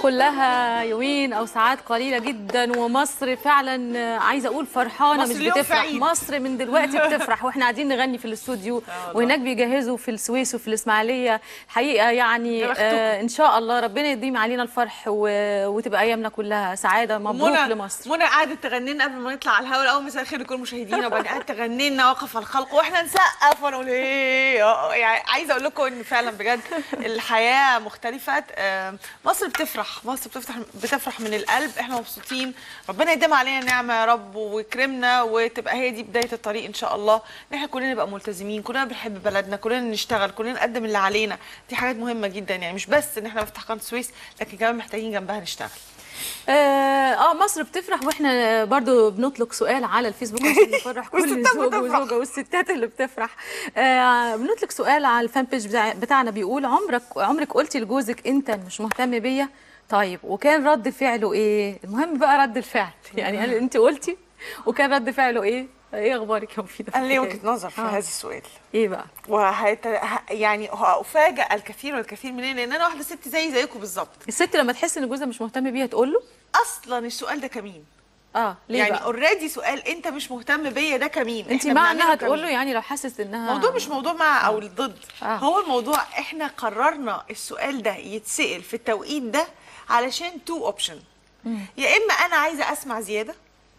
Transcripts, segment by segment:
كلها يومين او ساعات قليله جدا ومصر فعلا آه، عايزه اقول فرحانه مصر مش اليوم في بتفرح عيد. مصر من دلوقتي بتفرح واحنا قاعدين نغني في الاستوديو وهناك بيجهزوا في السويس وفي الاسماعيليه الحقيقه يعني يا بختكم. آه ان شاء الله ربنا يديم علينا الفرح و... وتبقى ايامنا كلها سعاده مبروك منى لمصر منى قعدت تغني لنا قبل ما نطلع على الهواء الاول مساء الخير لكل مشاهدينا وبعدين قعدت تغني لنا وقف الخلق واحنا نسقف ونقول ايه آه، يعني عايزه اقول لكم ان فعلا بجد الحياه مختلفه آه، مصر بتفرح مصر بتفرح بتفرح من القلب احنا مبسوطين ربنا يديم علينا نعمه يا رب ويكرمنا وتبقى هي دي بدايه الطريق ان شاء الله ان احنا كلنا نبقى ملتزمين كلنا بنحب بلدنا كلنا نشتغل كلنا نقدم اللي علينا دي حاجات مهمه جدا يعني مش بس ان احنا نفتح قناه السويس لكن كمان محتاجين جنبها نشتغل اه آه، مصر بتفرح واحنا برضو بنطلق سؤال على الفيسبوك عشان نفرح كل والستات زوج بتفرح. وزوجه والستات اللي بتفرح آه بنطلق سؤال على الفان بيج بتاع بتاعنا بيقول عمرك عمرك قلتي لجوزك انت مش مهتم بيا طيب وكان رد فعله ايه المهم بقى رد الفعل يعني هل انت قلتي وكان رد فعله ايه ايه اخبارك يا مفيده انا ليه في وجهه الحكاية؟ نظر في آه. هذا السؤال ايه بقى وهت... ه- يعني افاجئ الكثير والكثير منين لان انا واحده ست زي زيكم بالظبط الست لما تحس ان جوزها مش مهتم بيها تقول له اصلا السؤال ده كمين اه ليه يعني بقى اوريدي سؤال انت مش مهتم بيا ده كمين انت إحنا مع بنعمله انها تقول له كمين. يعني لو حست انها الموضوع مش موضوع مع او ضد آه. هو الموضوع احنا قررنا السؤال ده يتسال في التوقيت ده علشان تو اوبشن يا اما انا عايزه اسمع زياده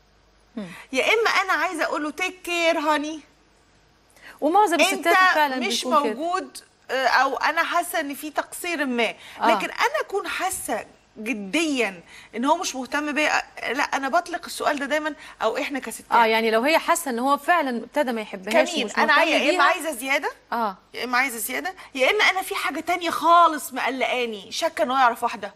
يا اما انا عايزه اقول له تيك كير هاني ومعظم انت الستات فعلا مش بيكون كده. موجود آه، او انا حاسه ان في تقصير ما آه. لكن انا اكون حاسه جديا ان هو مش مهتم بيا آه، لا انا بطلق السؤال ده دايما او احنا كستات اه يعني لو هي حاسه ان هو فعلا ابتدى ما يحبهاش كمين ومش انا مهتم عايزه يا اما بيها عايزه زياده اه يا اما عايزه زياده يا اما انا في حاجه تانية خالص مقلقاني شاكه ان هو يعرف واحده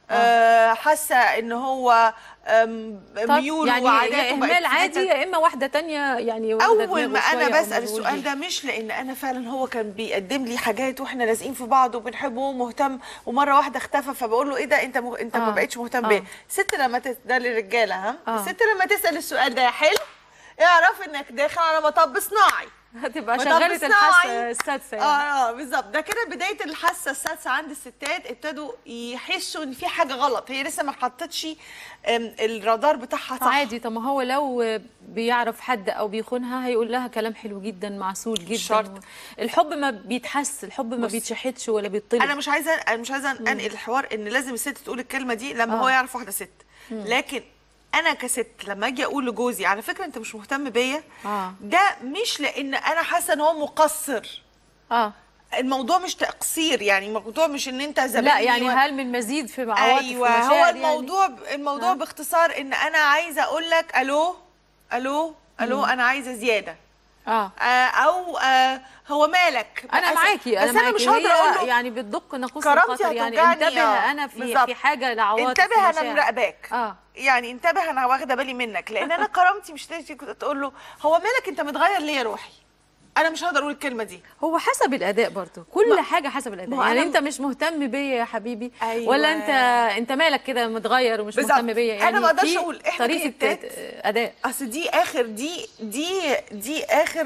آه، حاسه ان هو آم، طب ميوله يعني وعاداته يا بقت اهمال في عادي حتة- يا اما واحده تانية يعني واخدة اول دماغه ما انا شوية أو بسال مشغول السؤال بيه. ده مش لان انا فعلا هو كان بيقدم لي حاجات واحنا لازقين في بعض وبنحبه ومهتم ومره واحده اختفى فبقول له ايه ده انت مه... انت ما آه. بقتش مهتم آه. بيا الست لما تس... ده للرجاله ها آه. الست لما تسال السؤال ده يا حلو اعرف انك داخل على مطب صناعي هتبقى مطب شغاله صناعي. الحاسه السادسه يعني. اه اه بالظبط ده كده بدايه الحاسه السادسه عند الستات ابتدوا يحسوا ان في حاجه غلط هي لسه ما حطتش آم، الرادار بتاعها صح عادي طب ما هو لو بيعرف حد او بيخونها هيقول لها كلام حلو جدا معسول جدا شرط. الحب ما بيتحس الحب ما بص، بيتشحتش ولا بيطلب انا مش عايزه انا مش عايزه انقل الحوار ان لازم الست تقول الكلمه دي لما آه. هو يعرف واحده ست لكن انا كست لما اجي اقول لجوزي على فكره انت مش مهتم بيا آه. ده مش لان انا حاسه ان هو مقصر اه الموضوع مش تقصير يعني الموضوع مش ان انت زبائن لا يعني هل من مزيد في عواطف ايوه هو ومشاعر يعني؟ الموضوع الموضوع آه. باختصار ان انا عايزه اقول لك الو الو الو انا عايزه زياده اه آه او آه هو مالك انا بس- معاكي انا بس انا معاكي مش هقدر هي اقول له يعني بتدق ناقوس كرامتي الخطر يعني هتوجعني، انتبه آه، انا في بالظبط. في حاجه لعواطف انتبه انا ومشاعر. مراقباك اه يعني انتبه انا واخده بالي منك لان انا كرامتي مش تيجي تقول له هو مالك انت متغير ليه يا روحي انا مش هقدر اقول الكلمه دي هو حسب الاداء برضو كل حاجه حسب الاداء ما هو يعني أنا- انت مش مهتم بيا يا حبيبي أيوة. ولا انت انت مالك كده متغير ومش بالظبط. مهتم بيا أنا يعني ما أقدرش في أقول إحنا طريقه كستات اداء اصل دي اخر دي دي دي اخر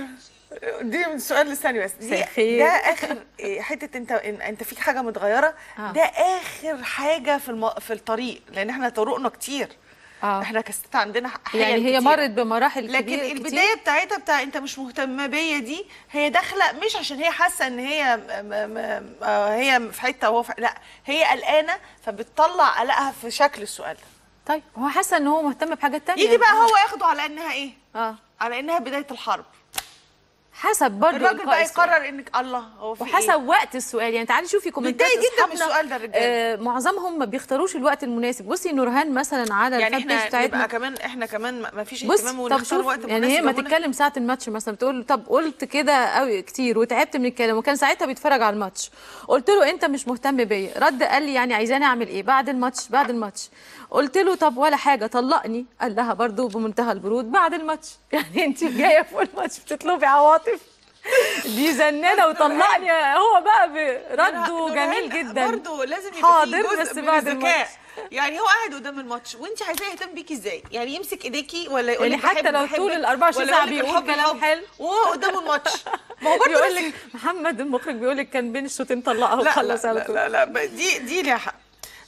دي من سؤال لساني بس دي مساء الخير. ده اخر إيه، حته انت إن انت فيك حاجه متغيره آه. ده اخر حاجه في الم... في الطريق لان احنا طرقنا كتير آه. احنا كستات عندنا حاجة يعني هي كتير. مرت بمراحل لكن كبيرة كتير. البدايه بتاعتها بتاع انت مش مهتمه بيا دي هي داخله مش عشان هي حاسه ان هي م م م آه، هي في حته وهو في لا هي قلقانه فبتطلع قلقها في شكل السؤال ده طيب هو حاسه ان هو مهتم بحاجات تانية يجي بقى هو ياخده على انها ايه اه على انها بدايه الحرب حسب برضه الراجل إلقاء بقى السؤال. يقرر انك الله هو في وحسب إيه؟ وقت السؤال يعني تعالي شوفي كومنتات بيتضايق جدا من أصحابنا، السؤال ده الرجالة. آه معظمهم ما بيختاروش الوقت المناسب بصي نورهان مثلا على يعني الفان بيج احنا بتاعتنا نبقى كمان احنا كمان ما ما فيش بص اهتمام طب ونختار شوف وقت يعني هي مناسب ما يا منى. تتكلم ساعه الماتش مثلا بتقول له طب قلت كده قوي كتير وتعبت من الكلام وكان ساعتها بيتفرج على الماتش قلت له انت مش مهتم بيا رد قال لي يعني عايزاني اعمل ايه بعد الماتش بعد الماتش قلت له طب ولا حاجه طلقني قال لها برضو بمنتهى البرود بعد الماتش يعني انت جايه فوق الماتش بتطلبي عواطف دي زنانه وطلقني هو بقى برده نورهان جميل جدا برضه لازم يبقى حاضر في جزء بس من بعد الذكاء الماتش يعني هو قاعد قدام الماتش وانت عايزاه يهتم بيكي ازاي يعني يمسك ايديكي ولا يقول يعني لك حتى بحب- لو بحبك طول ال 24 ولا ساعة يقول لك بيقول الحب كلام الحب حلو. وهو قدام الماتش ما هو برضه بيقول نفس لك محمد المخرج بيقول لك كان بين الشوطين طلقها لا وخلص لا على لا, طول لا, لا ب- دي دي ليها حق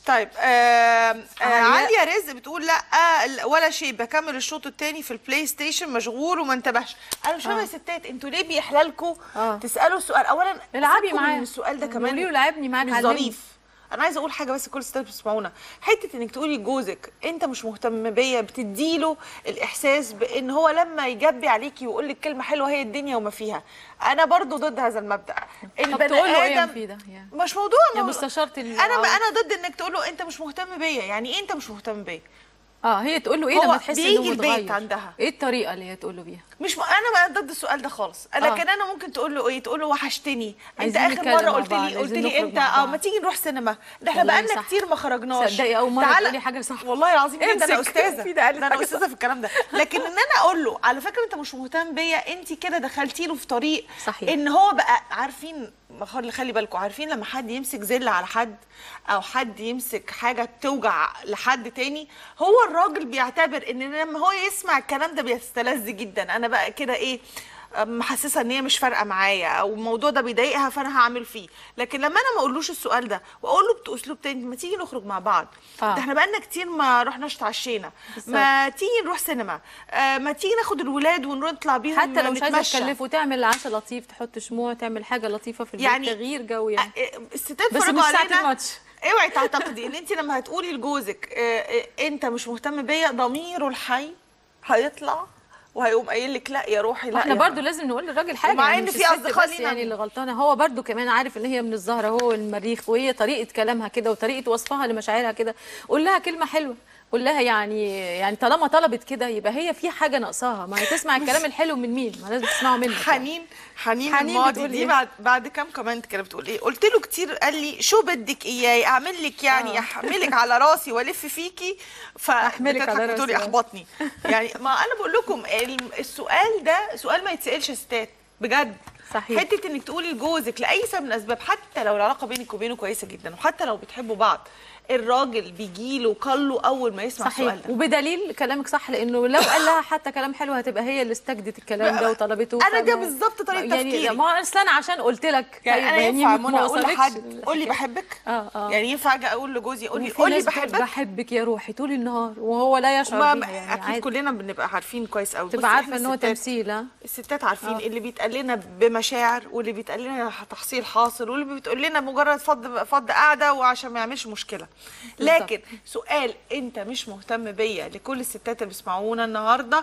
طيب آه آه علياء. عليا رزق بتقول لا ولا شيء بكمل الشوط الثاني في البلاي ستيشن مشغول وما انتبهش انا مش فاهمه يا ستات انتوا ليه بيحلالكوا آه. تسالوا السؤال اولا العبي سيبكم معاه من السؤال ده كمان قولي له لعبني معاك مش علمني. ظريف انا عايزه اقول حاجه بس كل الستات بتسمعونا حته انك تقولي لجوزك انت مش مهتم بيا بتديله الاحساس بان هو لما يجبي عليكي ويقول لك كلمه حلوه هي الدنيا وما فيها انا برضو ضد هذا المبدا طب تقول له ايه يا مفيده يعني مش موضوع يا مو- مستشارة ال- انا انا ضد انك تقول له انت مش مهتم بيا يعني ايه انت مش مهتم بيا اه هي تقول له ايه هو لما تحس بيجي انه البيت متغير عندها. ايه الطريقه اللي هي تقول له بيها مش م... انا بقى ضد السؤال ده خالص آه. لكن انا ممكن تقول له ايه تقول له وحشتني انت عايزين اخر نتكلم مره مع قلت بعض، لي قلت عايزين لي نخرج امتى مع اه بعض. ما تيجي نروح سينما ده احنا والله بقالنا صح. كتير ما خرجناش صدقي أول مرة تعالى- تقولي حاجة صح. والله العظيم كده انا امسك. استاذه في ده قالت ده انا حاجة استاذه في الكلام ده لكن ان انا اقول له على فكره انت مش مهتم بيا انت كده دخلتي له في طريق صحيح. ان هو بقى عارفين ما خلي خلي بالكم عارفين لما حد يمسك زل على حد او حد يمسك حاجه توجع لحد تاني هو الراجل بيعتبر ان لما هو يسمع الكلام ده بيستلذ جدا انا بقى كده ايه محسسه ان هي مش فارقه معايا او الموضوع ده بيضايقها فانا هعمل فيه لكن لما انا ما اقولوش السؤال ده واقول له باسلوب تاني ما تيجي نخرج مع بعض آه. ده احنا بقالنا كتير ما رحناش اتعشينا ما تيجي نروح سينما آه ما تيجي ناخد الولاد ونطلع بيهم حتى لو مش عايزه نتمشى. تكلفه تعمل عشاء لطيف تحط شموع تعمل حاجه لطيفه في البيت يعني- تغيير جو يعني آه، الستات بس فرجوا مش ساعة علينا الماتش. اوعي تعتقدي ان انت لما هتقولي لجوزك آه، آه، انت مش مهتم بيا ضميره الحي هيطلع وهيقوم قايل لك لا يا روحي لا احنا يا برضو لازم نقول للراجل حاجه ومع يعني إن مش في الست أصدقاء بس لينا يعني اللي غلطانه هو برضو كمان عارف ان هي من الزهره هو المريخ وهي طريقه كلامها كده وطريقه وصفها لمشاعرها كده قول لها كلمه حلوه قول لها يعني يعني طالما طلبت كده يبقى هي في حاجه ناقصاها ما هي تسمع الكلام الحلو من مين ما لازم تسمعه منك يعني. حنين حنين, حنين الماضي بتقول دي إيه؟ بعد بعد كام كومنت كده بتقول ايه قلت له كتير قال لي شو بدك اياي اعمل لك يعني آه. احملك على راسي والف فيكي أحملك فبتضحك على بتقولي راسي، آه. احبطني يعني ما انا بقول لكم الم- السؤال ده سؤال ما يتسالش يا ستات بجد صحيح. حته انك تقولي لجوزك لاي سبب من الاسباب حتى لو العلاقه بينك وبينه كويسه جدا وحتى لو بتحبوا بعض الراجل بيجيله قله اول ما يسمع صحيح السؤال ده وبدليل كلامك صح لانه لو قال لها حتى كلام حلو هتبقى هي اللي استجدت الكلام ده وطلبته أنا ده فما- بالظبط طريقة يعني تفكيري. ما اصل انا عشان قلت لك يعني انا طيب ينفع ما منى اقول وصلتش لحد قول لي الحكاية. بحبك اه اه يعني ينفع اجي اقول لجوزي قول لي وفي قول لي ناس بتقول بحبك بحبك يا روحي طول النهار وهو لا يشعر ما بيها يعني اكيد عادي كلنا بنبقى عارفين كويس قوي تبقى عارفه ان هو تمثيل ها الستات عارفين آه. اللي بيتقال لنا بمشاعر واللي بيتقال لنا تحصيل حاصل واللي بتقول لنا مجرد فض فض قاعده وعشان ما يعملش مشكله لكن سؤال انت مش مهتم بيا لكل الستات اللي بيسمعونا النهارده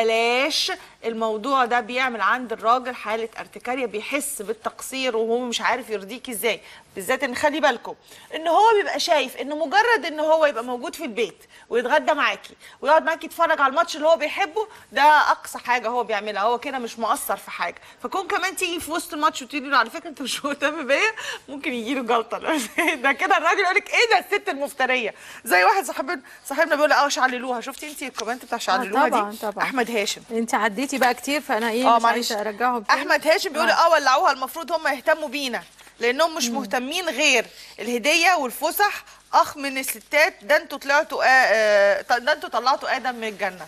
بلاش الموضوع ده بيعمل عند الراجل حاله ارتكاريه بيحس بالتقصير وهو مش عارف يرضيك ازاي بالذات ان خلي بالكم ان هو بيبقى شايف انه مجرد ان هو يبقى موجود في البيت ويتغدى معاكي ويقعد معاكي يتفرج على الماتش اللي هو بيحبه ده اقصى حاجه هو بيعملها هو كده مش مقصر في حاجه فكون كمان تيجي في وسط الماتش وتقولي له على فكره انت مش مهتم بيا ممكن يجي له جلطه ده كده الراجل يقول لك ايه ده الست المفتريه زي واحد صاحبنا صاحبنا بيقول اه شعللوها شفتي انت الكومنت بتاع شعللوها طبعاً، دي طبعاً. احمد هاشم انت عديتي بقى كتير فانا ايه اه مش معلش عايزه ارجعهم تاني. احمد هاشم بيقول اه ولعوها المفروض هم يهتموا بينا لانهم مش مهتمين غير الهديه والفسح اخ من الستات ده انتوا طلعتوا آه آه ده انتوا طلعتوا ادم من الجنه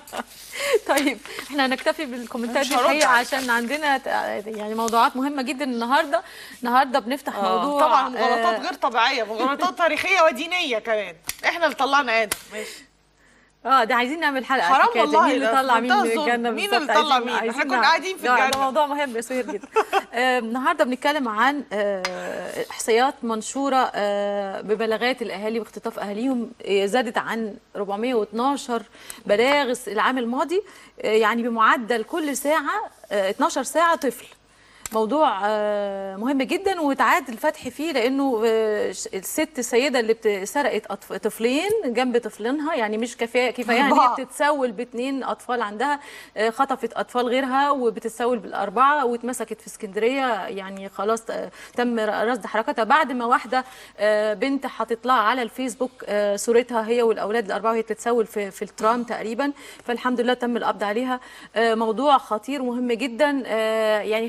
طيب احنا هنكتفي بالكومنتات مش دي هرد الحقيقه عليك. عشان عندنا ت- يعني موضوعات مهمه جدا النهارده النهارده بنفتح موضوع طبعا غلطات آه، غير طبيعيه غلطات تاريخيه ودينيه كمان احنا اللي طلعنا ادم ماشي اه ده عايزين نعمل حلقه حرام حكاية والله مين اللي ده طلع في مين من منتهى الظلم. الجنه مين بالظبط اللي طلع عايزين- مين؟ احنا عايزين كنا نعرف. قاعدين في ده- الجنة. ده موضوع مهم يا سهير جدا آه، النهارده بنتكلم عن آه، احصائيات منشوره آه، ببلاغات الاهالي واختطاف اهاليهم آه، زادت عن 412 بلاغ العام الماضي آه، يعني بمعدل كل ساعه آه، 12 ساعه طفل موضوع آه، مهم جدا وتعاد الفتح فيه لانه آه، ش- الست السيده اللي بت- سرقت أطف- طفلين جنب طفلينها يعني مش كفايه كفايه ان أربعة. هي بتتسول باثنين اطفال عندها آه، خطفت اطفال غيرها وبتتسول بالاربعه واتمسكت في اسكندريه يعني خلاص آه، تم رصد حركتها بعد ما واحده آه، بنت حاطط لها على الفيسبوك آه، صورتها هي والاولاد الاربعه وهي بتتسول في في الترام تقريبا فالحمد لله تم القبض عليها آه، موضوع خطير ومهم جدا آه، يعني خلى كمان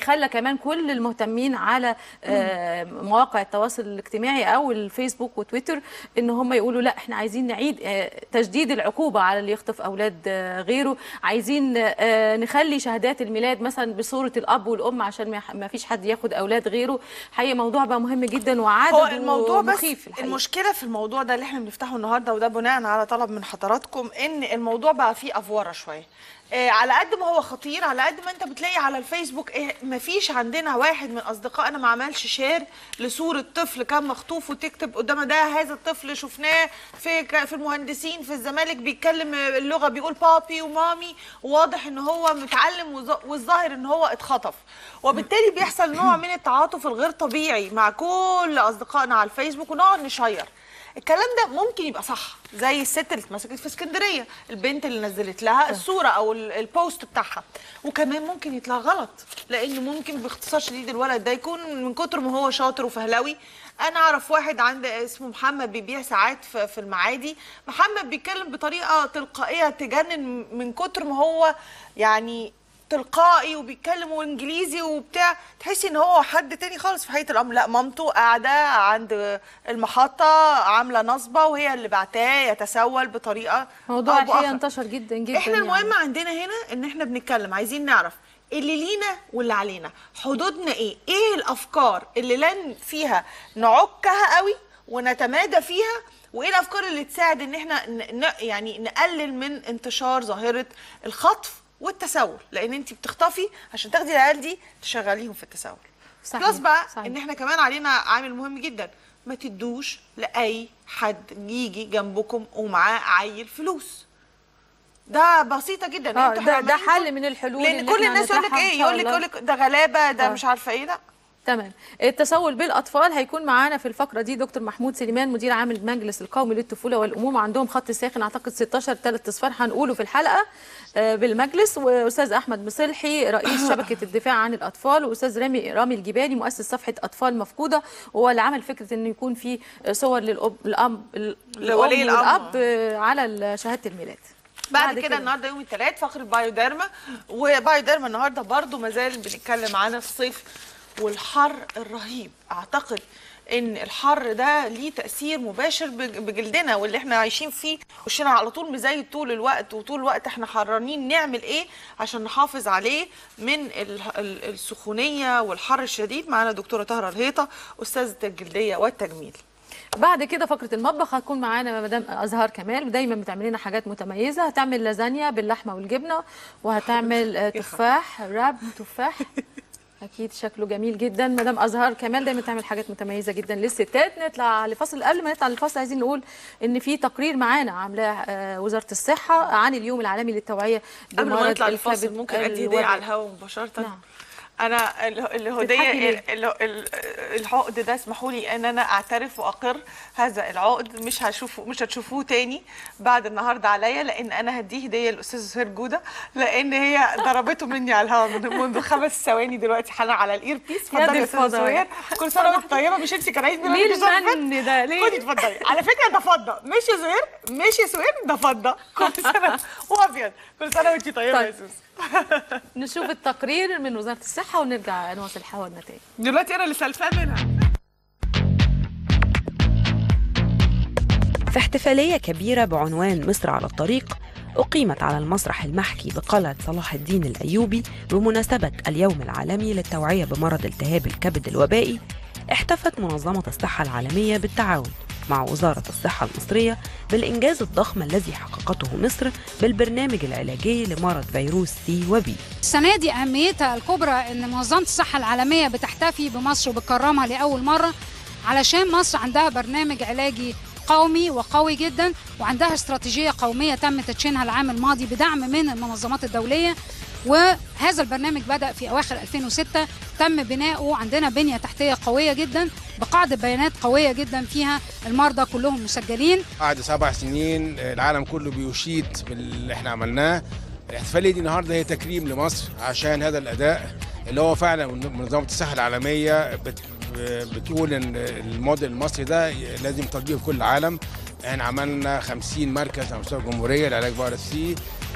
كمان كل المهتمين على آه، مواقع التواصل الاجتماعي او الفيسبوك وتويتر ان هم يقولوا لا احنا عايزين نعيد آه، تجديد العقوبه على اللي يخطف اولاد آه، غيره عايزين آه، نخلي شهادات الميلاد مثلا بصوره الاب والام عشان ما- ما فيش حد ياخد اولاد غيره حقيقه موضوع بقى مهم جدا وعدد هو الموضوع بس مخيف الحقيقة. المشكله في الموضوع ده اللي احنا بنفتحه النهارده وده بناء على طلب من حضراتكم ان الموضوع بقى فيه افوره شويه آه على قد ما هو خطير على قد ما انت بتلاقي على الفيسبوك إيه مفيش عندنا واحد من اصدقائنا ما عملش شير لصوره طفل كان مخطوف وتكتب قدامها ده هذا الطفل شفناه في ك- في المهندسين في الزمالك بيتكلم اللغه بيقول بابي ومامي وواضح ان هو متعلم وظ- والظاهر ان هو اتخطف وبالتالي بيحصل نوع من التعاطف الغير طبيعي مع كل اصدقائنا على الفيسبوك ونقعد نشير الكلام ده ممكن يبقى صح زي الست اللي اتمسكت في اسكندريه البنت اللي نزلت لها الصوره او ال- البوست بتاعها وكمان ممكن يطلع غلط لان ممكن باختصار شديد الولد ده يكون من كتر ما هو شاطر وفهلوي انا اعرف واحد عند اسمه محمد بيبيع ساعات في في المعادي محمد بيتكلم بطريقه تلقائيه تجنن من كتر ما هو يعني تلقائي وبيتكلم انجليزي وبتاع تحسي ان هو حد تاني خالص في حقيقه الامر لا مامته قاعده عند المحطه عامله نصبه وهي اللي بعتاه يتسول بطريقه موضوع أو الحقيقه بآخر. انتشر جدا جدا احنا يعني. المهم عندنا هنا ان احنا بنتكلم عايزين نعرف اللي لينا واللي علينا حدودنا ايه ايه الافكار اللي لن فيها نعكها قوي ونتمادى فيها وايه الافكار اللي تساعد ان احنا ن... ن- يعني نقلل من انتشار ظاهره الخطف والتسول لان انت بتخطفي عشان تاخدي العيال دي تشغليهم في التسول صحيح، بلس بقى صحيح. ان احنا كمان علينا عامل مهم جدا ما تدوش لاي حد يجي جنبكم ومعاه عيل فلوس ده بسيطه جدا اه انتوا ده ده عمالين حل تقول- من الحلول لان اللي كل احنا الناس يقول لك هنطرحها إن ايه شاء يقول لك الله. يقول لك ده غلابه ده آه. مش عارفه ايه لا تمام التسول بالاطفال هيكون معانا في الفقره دي دكتور محمود سليمان مدير عام المجلس القومي للطفوله والامومه عندهم خط ساخن اعتقد 16 ثلاث اصفار هنقوله في الحلقه آه، بالمجلس واستاذ احمد مصلحي رئيس شبكه الدفاع عن الاطفال واستاذ رامي رامي الجبالي مؤسس صفحه اطفال مفقوده وهو اللي عمل فكره انه يكون في صور للاب الاب لولي الأم الأمر. والاب آه، على شهاده الميلاد بعد كده النهارده يوم الثلاث فقره بايوديرما وبايوديرما النهارده برضو مازال بنتكلم عن الصيف والحر الرهيب اعتقد ان الحر ده ليه تاثير مباشر بج- بجلدنا واللي احنا عايشين فيه وشنا على طول مزايد طول الوقت وطول الوقت احنا حرانين نعمل ايه عشان نحافظ عليه من ال- ال- السخونيه والحر الشديد معانا دكتوره طاهره الهيطه استاذه الجلديه والتجميل بعد كده فقره المطبخ هتكون معانا مدام ازهار كمال دايما بتعمل لنا حاجات متميزه هتعمل لازانيا باللحمه والجبنه وهتعمل آه، تفاح راب تفاح اكيد شكله جميل جدا مدام ازهار كمال دايما تعمل حاجات متميزه جدا للستات نطلع لفاصل قبل ما نطلع للفاصل عايزين نقول ان في تقرير معانا عاملاه آه، وزاره الصحه عن اليوم العالمي للتوعيه قبل ما بمرض نطلع للفاصل الكبد ممكن ادي هديه الوبائي. على الهواء مباشره نعم. انا ال- الهديه بتضحكي ليه؟ ال- ال- ال- العقد ده اسمحوا لي ان انا اعترف واقر هذا العقد مش هشوفه مش هتشوفوه تاني بعد النهارده عليا لان انا هديه هديه للاستاذه سهير جوده لان هي ضربته مني على الهواء من منذ خمس ثواني دلوقتي حالا على الاير بيس يا اتفضلي دي يا استاذه الفضايح. سهير كل سنه وانت طيبه مش انت كان عيد ميلادك ليه الشهر اللي فات؟ المن ده ليه خدي اتفضلي على فكره ده فضه ماشي يا سهير ماشي يا سهير ده فضه كل سنه وابيض كل سنه وانت طيبه يا طيب. سوسو نشوف التقرير من وزاره الصحه ونرجع نواصل حوارنا تاني دلوقتي انا اللي سالفاه منها في احتفالية كبيرة بعنوان مصر على الطريق أقيمت على المسرح المحكي بقلعة صلاح الدين الأيوبي بمناسبة اليوم العالمي للتوعية بمرض التهاب الكبد الوبائي احتفت منظمة الصحة العالمية بالتعاون مع وزارة الصحة المصرية بالإنجاز الضخم الذي حققته مصر بالبرنامج العلاجي لمرض فيروس سي وبي السنة دي أهميتها الكبرى إن منظمة الصحة العالمية بتحتفي بمصر وبتكرمها لأول مرة علشان مصر عندها برنامج علاجي قومي وقوي جدا وعندها استراتيجية قومية تم تدشينها العام الماضي بدعم من المنظمات الدولية وهذا البرنامج بدأ في أواخر 2006 تم بناؤه عندنا بنية تحتية قوية جدا بقاعدة بيانات قوية جدا فيها المرضى كلهم مسجلين بعد سبع سنين العالم كله بيشيد باللي احنا عملناه الاحتفاليه دي النهارده هي تكريم لمصر عشان هذا الاداء اللي هو فعلا منظمه الصحه العالميه بت بتقول ان الموديل المصري ده لازم تطبيقه في كل العالم احنا عملنا 50 مركز على مستوى الجمهوريه لعلاج فيروس سي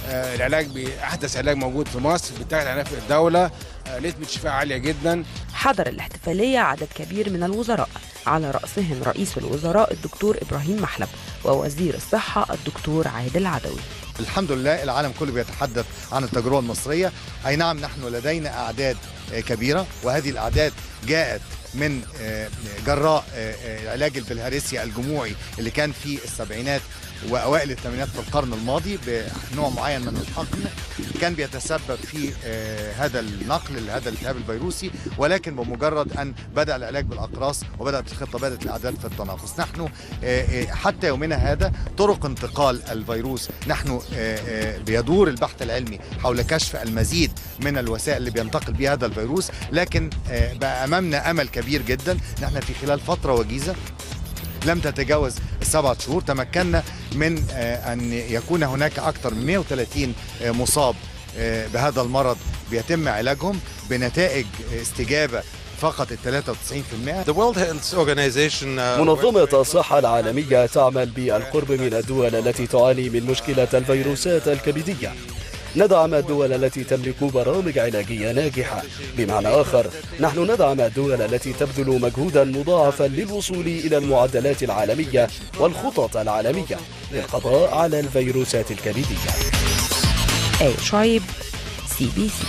آه، العلاج باحدث علاج موجود في مصر بيتاخد على نفق الدوله آه، نسبه شفاء عاليه جدا حضر الاحتفالية عدد كبير من الوزراء على رأسهم رئيس الوزراء الدكتور إبراهيم محلب ووزير الصحة الدكتور عادل عدوي الحمد لله العالم كله بيتحدث عن التجربة المصرية أي نعم نحن لدينا أعداد آه، كبيرة وهذه الأعداد جاءت من آه، جراء آه، آه، علاج البلهارسيا الجموعي اللي كان في السبعينات واوائل الثمانينات في القرن الماضي بنوع معين من الحقن كان بيتسبب في آه، هذا النقل لهذا الالتهاب الفيروسي ولكن بمجرد ان بدا العلاج بالاقراص وبدات الخطه بدات الاعداد في التناقص نحن آه، آه، حتى يومنا هذا طرق انتقال الفيروس نحن آه، آه، بيدور البحث العلمي حول كشف المزيد من الوسائل اللي بينتقل بها هذا الفيروس لكن آه، بقى امامنا امل كبير جدا ان احنا في خلال فتره وجيزه لم تتجاوز السبعة شهور تمكنا من آه، أن يكون هناك أكثر من 130 آه، مصاب آه، بهذا المرض بيتم علاجهم بنتائج استجابة فقط ال 93% The World Health Organization uh, منظمة الصحة العالمية تعمل بالقرب من الدول التي تعاني من مشكلة الفيروسات الكبدية ندعم الدول التي تملك برامج علاجية ناجحة بمعنى آخر نحن ندعم الدول التي تبذل مجهودا مضاعفا للوصول إلى المعدلات العالمية والخطط العالمية للقضاء على الفيروسات الكبدية آية شعيب سي بي سي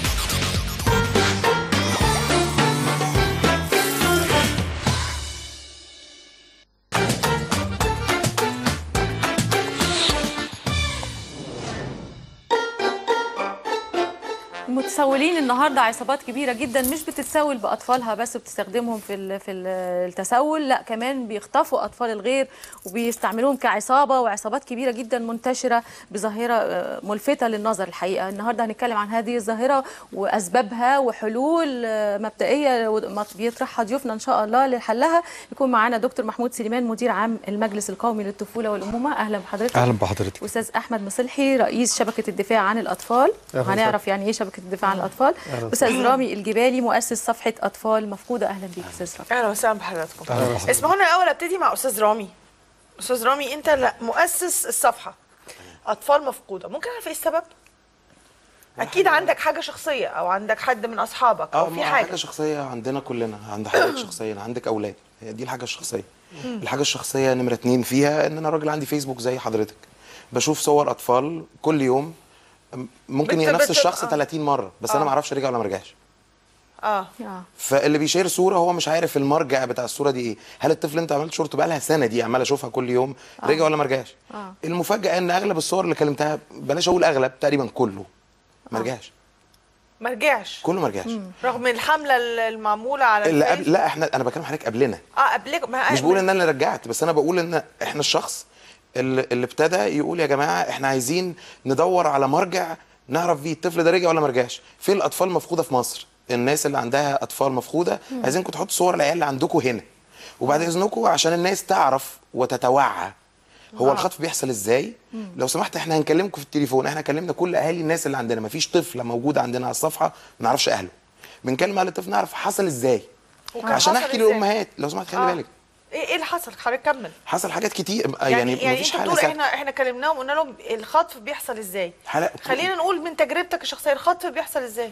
المتسولين النهارده عصابات كبيره جدا مش بتتسول باطفالها بس بتستخدمهم في ال- في ال- التسول لا كمان بيخطفوا اطفال الغير وبيستعملوهم كعصابه وعصابات كبيره جدا منتشره بظاهره آه، ملفته للنظر الحقيقه النهارده هنتكلم عن هذه الظاهره واسبابها وحلول آه، مبدئيه وما بيطرحها ضيوفنا ان شاء الله لحلها يكون معانا دكتور محمود سليمان مدير عام المجلس القومي للطفوله والامومه اهلا بحضرتك اهلا بحضرتك استاذ احمد مصلحي رئيس شبكه الدفاع عن الاطفال أهلاً هنعرف يعني ايه شبكه الدفاع عن الاطفال استاذ رامي الجبالي مؤسس صفحه اطفال مفقوده اهلا بيك استاذ رامي اهلا وسهلا بحضراتكم أهلا بحضرتك. اسمحوا لنا الاول ابتدي مع استاذ رامي استاذ رامي انت لا- مؤسس الصفحه اطفال مفقوده ممكن اعرف ايه السبب اكيد عندك حاجه شخصيه او عندك حد من اصحابك او اه في ما حاجه حاجه شخصيه عندنا كلنا عند حضرتك شخصيا عندك اولاد هي دي الحاجه الشخصيه الحاجه الشخصيه نمره اتنين فيها ان انا راجل عندي فيسبوك زي حضرتك بشوف صور اطفال كل يوم م- ممكن بت- يبقى نفس بت- الشخص آه. 30 مره بس انا آه. ما اعرفش رجع ولا ما رجعش اه آه. فاللي بيشير صوره هو مش عارف المرجع بتاع الصوره دي ايه هل الطفل انت عملت صورته بقى لها سنه دي عمال اشوفها كل يوم رجع ولا ما رجعش آه. المفاجاه ان اغلب الصور اللي كلمتها بلاش اقول اغلب تقريبا كله ما رجعش ما رجعش كله ما رجعش رغم الحمله ال- المعموله على اللي قبل الفيس. لا احنا انا بكلم حضرتك قبلنا اه قبلك ما مش بقول ان انا اللي رجعت بس انا بقول ان احنا الشخص اللي, اللي ابتدى يقول يا جماعه احنا عايزين ندور على مرجع نعرف بيه الطفل ده رجع ولا ما رجعش فين الاطفال مفقوده في مصر الناس اللي عندها اطفال مفقوده عايزينكم تحطوا صور العيال اللي عندكم هنا وبعد اذنكم عشان الناس تعرف وتتوعى هو الخطف بيحصل ازاي لو سمحت احنا هنكلمكم في التليفون احنا كلمنا كل اهالي الناس اللي عندنا مفيش طفل موجود عندنا على الصفحه ما نعرفش اهله بنكلم اهل الطفل نعرف حصل ازاي وكان عشان حصل احكي إزاي؟ للامهات لو سمحت خلي آه. بالك ايه ايه اللي حصل حضرتك كمل حصل حاجات كتير يعني, يعني يعني يعني مفيش انت حاله بتقول ثابته احنا احنا كلمناهم قلنا لهم الخطف بيحصل ازاي حلقة خلينا نقول من تجربتك الشخصيه الخطف بيحصل ازاي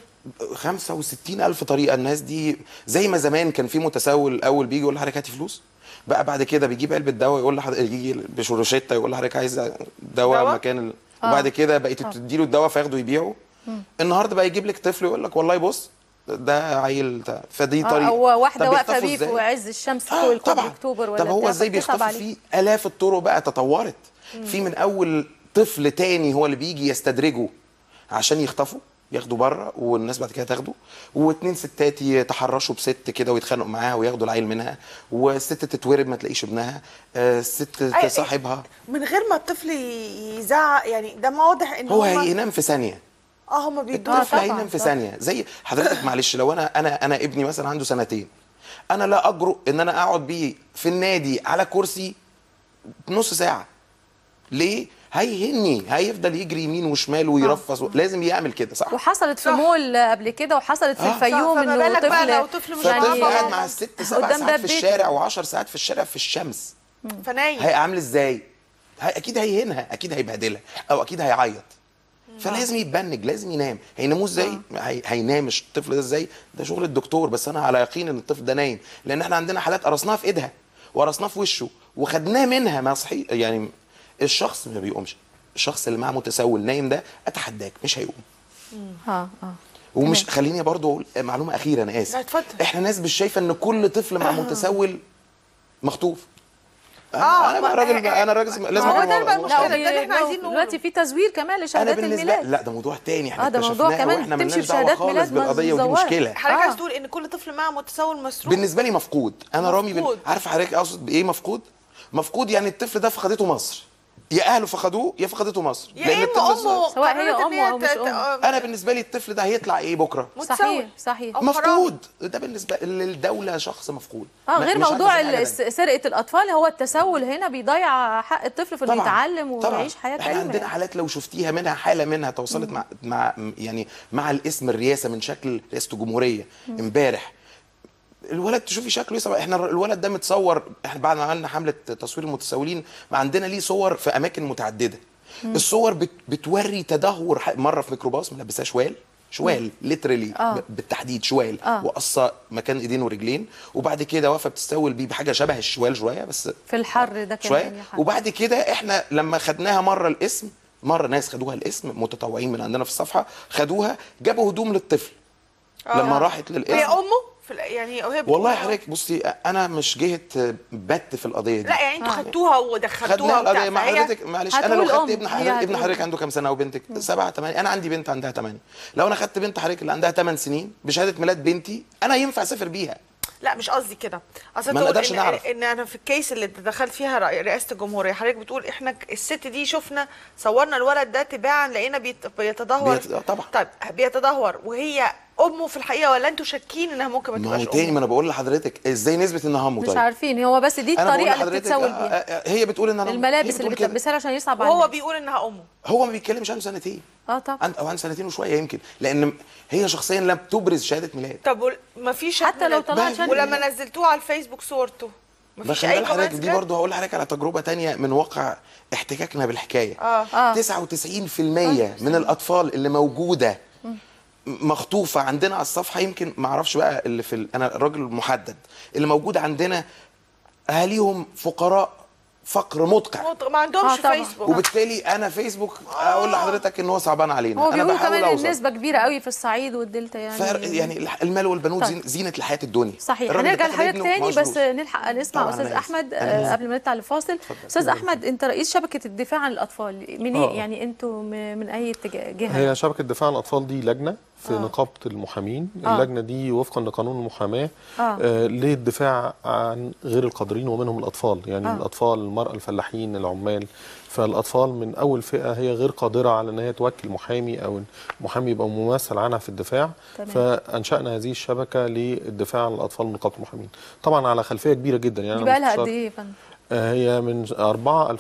65 ألف طريقة الناس دي زي ما زمان كان في متسول الأول بيجي يقول لحضرتك هاتي فلوس بقى بعد كده بيجيب علبة دواء يقول لحضرتك يجي بشروشيتا يقول لحضرتك عايز دواء دواء؟ مكان ال... وبعد كده بقيت تديله الدواء فياخده يبيعه النهارده بقى يجيب لك طفل يقول لك والله بص ده عيل بتاع- فدي آه، طريقة او واحده طب واقفه بيخطفوا بيه إزاي؟ في عز الشمس فوق آه الكوبري طبعا اكتوبر ولا طب هو بتاع، ازاي فبتصعب بيخطفوا عليك. فيه الاف الطرق بقى تطورت في من اول طفل تاني هو اللي بيجي يستدرجه عشان يخطفه ياخده بره والناس بعد كده تاخده واتنين ستات يتحرشوا بست كده ويتخانقوا معاها وياخدوا العيل منها والست تتورب ما تلاقيش ابنها آه، الست أي- تصاحبها من غير ما الطفل يزعق يعني ده ما واضح ان هو هما- هينام في ثانيه اه هم بيدوا آه، الطفل طبعاً، هينام في طبعاً. ثانيه زي حضرتك معلش لو انا انا انا ابني مثلا عنده سنتين انا لا اجرؤ ان انا اقعد بيه في النادي على كرسي نص ساعه ليه هيهني هيفضل يجري يمين وشمال ويرفص لازم يعمل كده صح وحصلت في صح. مول قبل كده وحصلت في آه. الفيوم صح، فما انه بالك بقى طفل لو طفل مش يعني معاه فالطفل قاعد بابا. مع الست سبع قدام ساعات باب في بيته. الشارع و10 ساعات في الشارع في الشمس فنايم هيعمل ازاي هي اكيد هيهنها اكيد هيبهدلها او اكيد هيعيط فلازم يتبنج لازم ينام هيناموه ازاي هي- هينام الطفل ده ازاي ده شغل الدكتور بس انا على يقين ان الطفل ده نايم لان احنا عندنا حالات قرصناها في ايدها وقرصناها في وشه وخدناه منها ما صحي يعني الشخص ما بيقومش الشخص اللي معاه متسول نايم ده اتحداك مش هيقوم اه اه ومش خليني برضو اقول معلومه اخيره انا اسف لا، اتفضل. احنا ناس مش شايفه ان كل طفل مع متسول مخطوف آه، انا بقى ما- راجل بقى انا راجل لازم ما هو أكون ده بقى واضح. المشكلة. لا، ده اللي احنا وبي- عايزين نقوله. دلوقتي في تزوير كمان انا لشهادات بالنسبه الميلاد لا ده موضوع تاني احنا آه، ده موضوع اكتشفناه كمان واحنا تمشي مالناش دعوه بشهادات خالص ميلاد بالقضيه ودي مزورة. مشكله حضرتك آه. عايز تقول ان كل طفل معاه متسول مسروق بالنسبه لي مفقود انا رامي بن... مفقود. عارف حضرتك اقصد بايه مفقود مفقود يعني الطفل ده فقدته مصر يا اهله فقدوه يا فقدته مصر يا اما امه سواء هي قررت إن أمه أو ت- مش ت- أمه. انا بالنسبه لي الطفل ده هيطلع ايه بكره متسول. صحيح صحيح أو مفقود ده بالنسبه للدوله شخص مفقود اه ما- غير مش عارف موضوع أزعل أبداً. الس- سرقه الاطفال هو التسول هنا بيضيع حق الطفل في انه طبعاً. يتعلم طبعاً. ويعيش حياه احنا كريمه عندنا يعني. حالات لو شفتيها منها حاله منها توصلت مع مع يعني مع الاسم الرئاسه من شكل رئاسه الجمهوريه امبارح الولد تشوفي شكله يصعب احنا الولد ده متصور احنا بعد ما عملنا حمله تصوير المتسولين ما عندنا ليه صور في اماكن متعدده الصور بت بتوري تدهور ح- مره في ميكروباص ملبساه شوال شوال ليترلي آه. بالتحديد شوال آه. وقصه مكان ايدين ورجلين وبعد كده واقفه بتستول بيه بحاجه شبه الشوال شويه بس في الحر ده كمان شويه يا حاج. وبعد كده احنا لما خدناها مره الاسم مره ناس خدوها الاسم متطوعين من عندنا في الصفحه خدوها جابوا هدوم للطفل لما راحت هي للاسم امه في ال- يعني وهي بتقول- والله حضرتك بصي انا مش جهه بت في القضيه دي لا يعني انتوا خدتوها ودخلتوها خدناها وبتاع، القضيه مع فهي- حضرتك معلش انا لو هتقول خدت أم، ابن هي حضرتك ابن هتقول. حضرتك عنده كام سنه وبنتك سبعة ثمانية انا عندي بنت عندها ثمانية لو انا خدت بنت حضرتك اللي عندها 8 سنين بشهاده ميلاد بنتي انا ينفع اسافر بيها لا مش قصدي كده اصل ما تقول نقدرش إن, نعرف. ان انا في الكيس اللي دخلت فيها رئ- رئاسه الجمهوريه حضرتك بتقول احنا ك- الست دي شفنا صورنا الولد ده تباعا لقينا بيت- بيتدهور بيت- آه طبعا. طيب بيتدهور وهي امه في الحقيقه ولا انتوا شاكين انها ممكن ما ما هو تبقاش تاني امه ما انا بقول لحضرتك ازاي نثبت انها امه مش طيب عارفين هو بس دي انا بقول الطريقه اللي لحضرتك بتتسول آه، بيها آه، آه، هي بتقول ان انا أمه. هي الملابس اللي بتقول كده. بتلبسها له عشان يصعب على وهو الناس. بيقول انها امه هو ما بيتكلمش عنده سنتين اه طبعا عند او عن سنتين وشويه يمكن لان هي شخصيا لم تبرز شهاده ميلاد طب ما فيش حتى لو طلعت شهادة ولما نزلتوها على الفيسبوك صورته ما بس فيش خلي اي بالك حضرتك كومنتس دي جت؟ برضه هقول لحضرتك على تجربه تانية من واقع احتكاكنا بالحكايه اه آه. 99% من الاطفال اللي موجوده مخطوفه عندنا على الصفحه يمكن ما اعرفش بقى اللي في ال... انا راجل محدد اللي موجود عندنا اهاليهم فقراء فقر مدقع ما عندهمش آه طبعا. فيسبوك وبالتالي انا فيسبوك اقول لحضرتك ان هو صعبان علينا هو انا بيقولوا بحاول كمان اوصل النسبه كبيره قوي في الصعيد والدلتا يعني فرق يعني الح- المال والبنون طيب. زين- زينه الحياه الدنيا صحيح الراجل هنرجع اللي لحضرتك ابنه تاني معهوش بس فلوس. نلحق نسمع طبعاً استاذ أنا آسف. احمد أنا آه، آسف. قبل ما نطلع للفاصل استاذ احمد انت رئيس شبكه الدفاع عن الاطفال منين آه. يعني انتوا م- من اي اتجاه جهه هي شبكة دفاع عن الأطفال دي لجنة في آه. نقابة المحامين آه. اللجنة دي وفقا لقانون المحاماة آه. آه للدفاع عن غير القادرين ومنهم الأطفال يعني آه. الأطفال المرأة الفلاحين العمال فالأطفال من أول فئة هي غير قادرة على أن هي توكل محامي أو المحامي يبقى ممثل عنها في الدفاع تمام. فأنشأنا هذه الشبكة للدفاع عن الأطفال من نقابة المحامين طبعا على خلفية كبيرة جدا يعني دي أنا بقى لها قد مستشار- ايه يا فندم؟ آه، هي من 4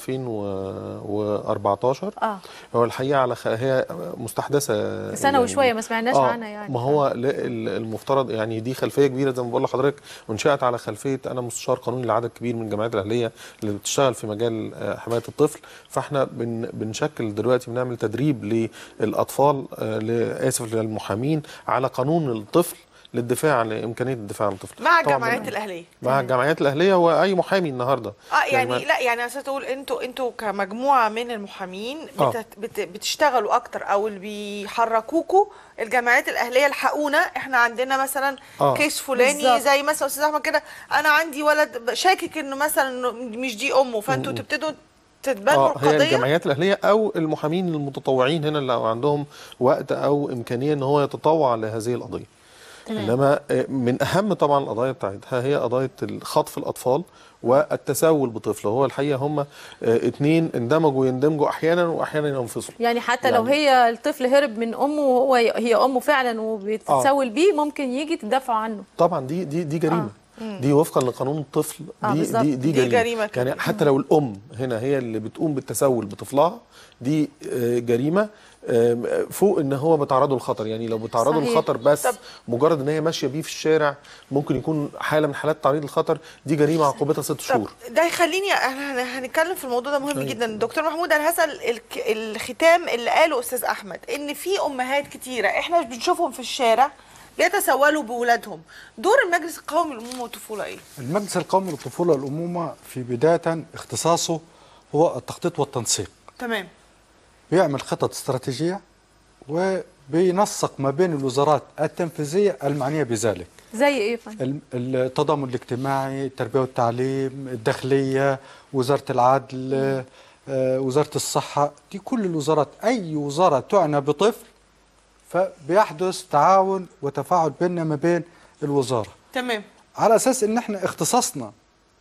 2014 اه هو الحقيقه على خ... هي مستحدثه سنه وشويه ما سمعناش آه، عنها يعني ما هو ل- ال- المفترض يعني دي خلفيه كبيره زي ما بقول لحضرتك وانشات على خلفيه انا مستشار قانوني لعدد كبير من الجمعيات الاهليه اللي بتشتغل في مجال آه، حمايه الطفل فاحنا بن بنشكل دلوقتي بنعمل تدريب للاطفال آه، ل- اسف للمحامين على قانون الطفل للدفاع عن امكانيه الدفاع عن الطفل مع طبعاً الجمعيات من- الاهليه مع الجمعيات الاهليه واي محامي النهارده اه يعني ما- لا يعني عشان تقول انتوا انتوا كمجموعه من المحامين آه. بتت بت بتشتغلوا اكتر او اللي بيحركوكوا الجمعيات الاهليه الحقونا احنا عندنا مثلا آه. كيس فلاني بالظبط. زي مثلا استاذ احمد كده انا عندي ولد شاكك انه مثلا إنه مش دي امه فانتوا تبتدوا تتبنوا اه هي القضيه الجمعيات الاهليه او المحامين المتطوعين هنا اللي عندهم وقت او امكانيه ان هو يتطوع لهذه القضيه انما آه، من اهم طبعا القضايا بتاعتها هي قضايه خطف الاطفال والتسول بطفل هو الحقيقه هم آه، اتنين اندمجوا يندمجوا احيانا واحيانا ينفصلوا يعني حتى لو يعني- هي الطفل هرب من امه وهو هي امه فعلا وبيتسول بيه ممكن يجي تدافعوا عنه طبعا دي دي دي جريمه دي وفقا لقانون الطفل آه، دي بالظبط. دي دي دي جريمه, جريمة كده. يعني حتى لو الام هنا هي اللي بتقوم بالتسول بطفلها دي آه، جريمه آه، فوق ان هو بتعرضه للخطر يعني لو بتعرضه صحيح. للخطر بس طب- مجرد ان هي ماشيه بيه في الشارع ممكن يكون حاله من حالات تعريض للخطر دي جريمه عقوبتها ست طب شهور ده يخليني احنا هن- هنتكلم في الموضوع ده مهم جدا دكتور محمود انا هسال الك- الختام اللي قاله استاذ احمد ان في امهات كتيره احنا بنشوفهم في الشارع بيتسولوا بولادهم دور المجلس القومي للامومه والطفوله ايه المجلس القومي للطفولة والأمومة في بداية اختصاصه هو التخطيط والتنسيق تمام بيعمل خطط استراتيجية وبينسق ما بين الوزارات التنفيذية المعنية بذلك زي ايه يا فندم؟ ال- التضامن الاجتماعي التربية والتعليم الداخلية وزارة العدل آه، وزارة الصحة دي كل الوزارات أي وزارة تعنى بطفل فبيحدث تعاون وتفاعل بيننا ما بين الوزارة تمام على اساس ان احنا اختصاصنا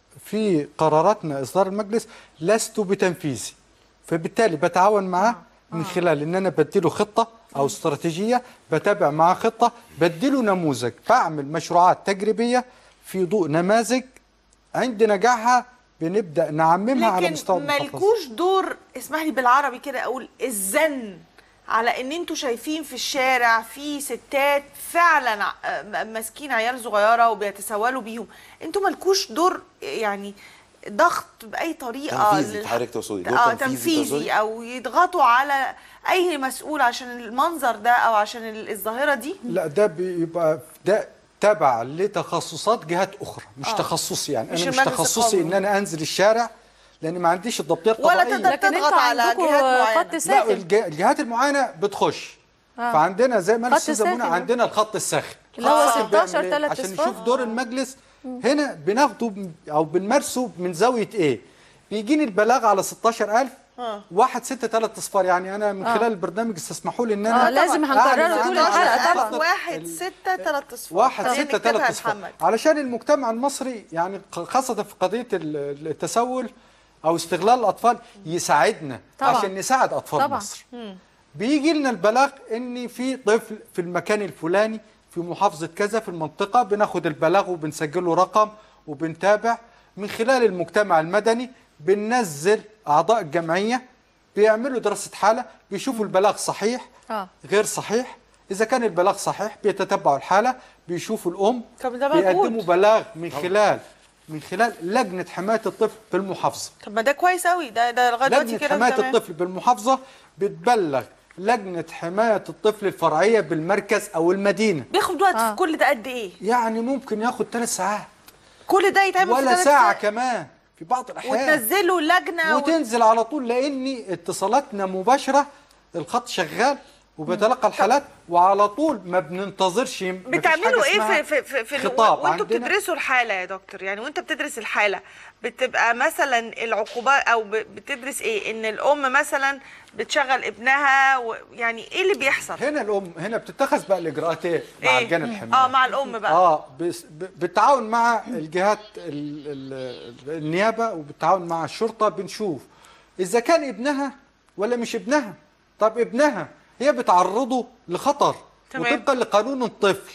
في قراراتنا اصدار المجلس لست بتنفيذي فبالتالي بتعاون معاه من خلال ان انا بديله خطه او استراتيجيه بتابع معاه خطه بديله نموذج بعمل مشروعات تجريبيه في ضوء نماذج عند نجاحها بنبدا نعممها على لكن مستوى المحافظه مالكوش دور اسمح لي بالعربي كده اقول الزن على ان انتوا شايفين في الشارع في ستات فعلا ع- م- ماسكين عيال صغيره وبيتسولوا بيهم انتوا مالكوش دور يعني ضغط باي طريقه تنفيذي، للح- حضرتك تقصدي، دور اه تنفيذي تنفيذي تقصدي؟ او يضغطوا على اي مسؤول عشان المنظر ده او عشان ال- الظاهره دي لا ده بيبقى ده تبع لتخصصات جهات اخرى مش آه. تخصصي يعني مش انا مش المجلس تخصصي القومي. ان انا انزل الشارع لان ما عنديش الضبطيه ولا القضائيه تقدر لكن تضغط انتوا على عندكم جهات خط معينه لا ساخن الج- الجهات المعينه بتخش آه. فعندنا زي ما خط الاستاذه منى ساخن. عندنا الخط الساخن اللي هو الخط الساخن 16 بيعمل إيه؟ تلات عشان أصفار. نشوف دور المجلس هنا بناخده ب- او بنمارسه من زاويه ايه بيجيني البلاغ على 16000 آه. واحد ستة ثلاث اصفار يعني انا من آه. خلال البرنامج استسمحوا لي ان انا آه، لازم أعلن هنكرره عن طول عن الحلقة خطة طبعا. واحد ال- ستة تلات اصفار واحد خلينا ستة نكتبها ثلاث يا أصفار محمد. علشان المجتمع المصري يعني ق- خاصة في قضية ال- التسول أو استغلال الأطفال يساعدنا طبعا. عشان نساعد أطفال طبعا. مصر بيجي لنا البلاغ إن في طفل في المكان الفلاني في محافظة كذا في المنطقة بناخد البلاغ وبنسجله رقم وبنتابع من خلال المجتمع المدني بننزل أعضاء الجمعية بيعملوا دراسة حالة بيشوفوا البلاغ صحيح اه غير صحيح إذا كان البلاغ صحيح بيتتبعوا الحالة بيشوفوا الأم طب ده مجهود. بيقدموا بلاغ من خلال من خلال لجنة حماية الطفل بالمحافظة طب ما ده كويس قوي ده ده لغايه دلوقتي لجنة كده حماية تمام. الطفل بالمحافظة بتبلغ لجنة حماية الطفل الفرعية بالمركز أو المدينة بياخد وقت آه. في كل ده قد ايه؟ يعني ممكن ياخد ثلاث ساعات كل ده يتعمل في ولا ثلاث ساعة ساعات كمان في بعض الأحيان وتنزلوا لجنه و... وتنزل على طول لأن اتصالاتنا مباشرة الخط شغال وبيتلقى الحالات وعلى طول ما بننتظرش مفيش بتعملوا حاجة ايه اسمها في في في, في خطاب وانتوا عندنا- بتدرسوا الحاله يا دكتور يعني وانت بتدرس الحاله بتبقى مثلا العقوبات او ب- بتدرس ايه ان الام مثلا بتشغل ابنها و... يعني ايه اللي بيحصل هنا الام هنا بتتخذ بقى الاجراءات ايه مع إيه؟ لجان الحمايه اه مع الام بقى اه بس- ب- بالتعاون مع الجهات ال ال النيابه وبالتعاون مع الشرطه بنشوف اذا كان ابنها ولا مش ابنها طب ابنها هي بتعرضه لخطر تمام. وطبقا لقانون الطفل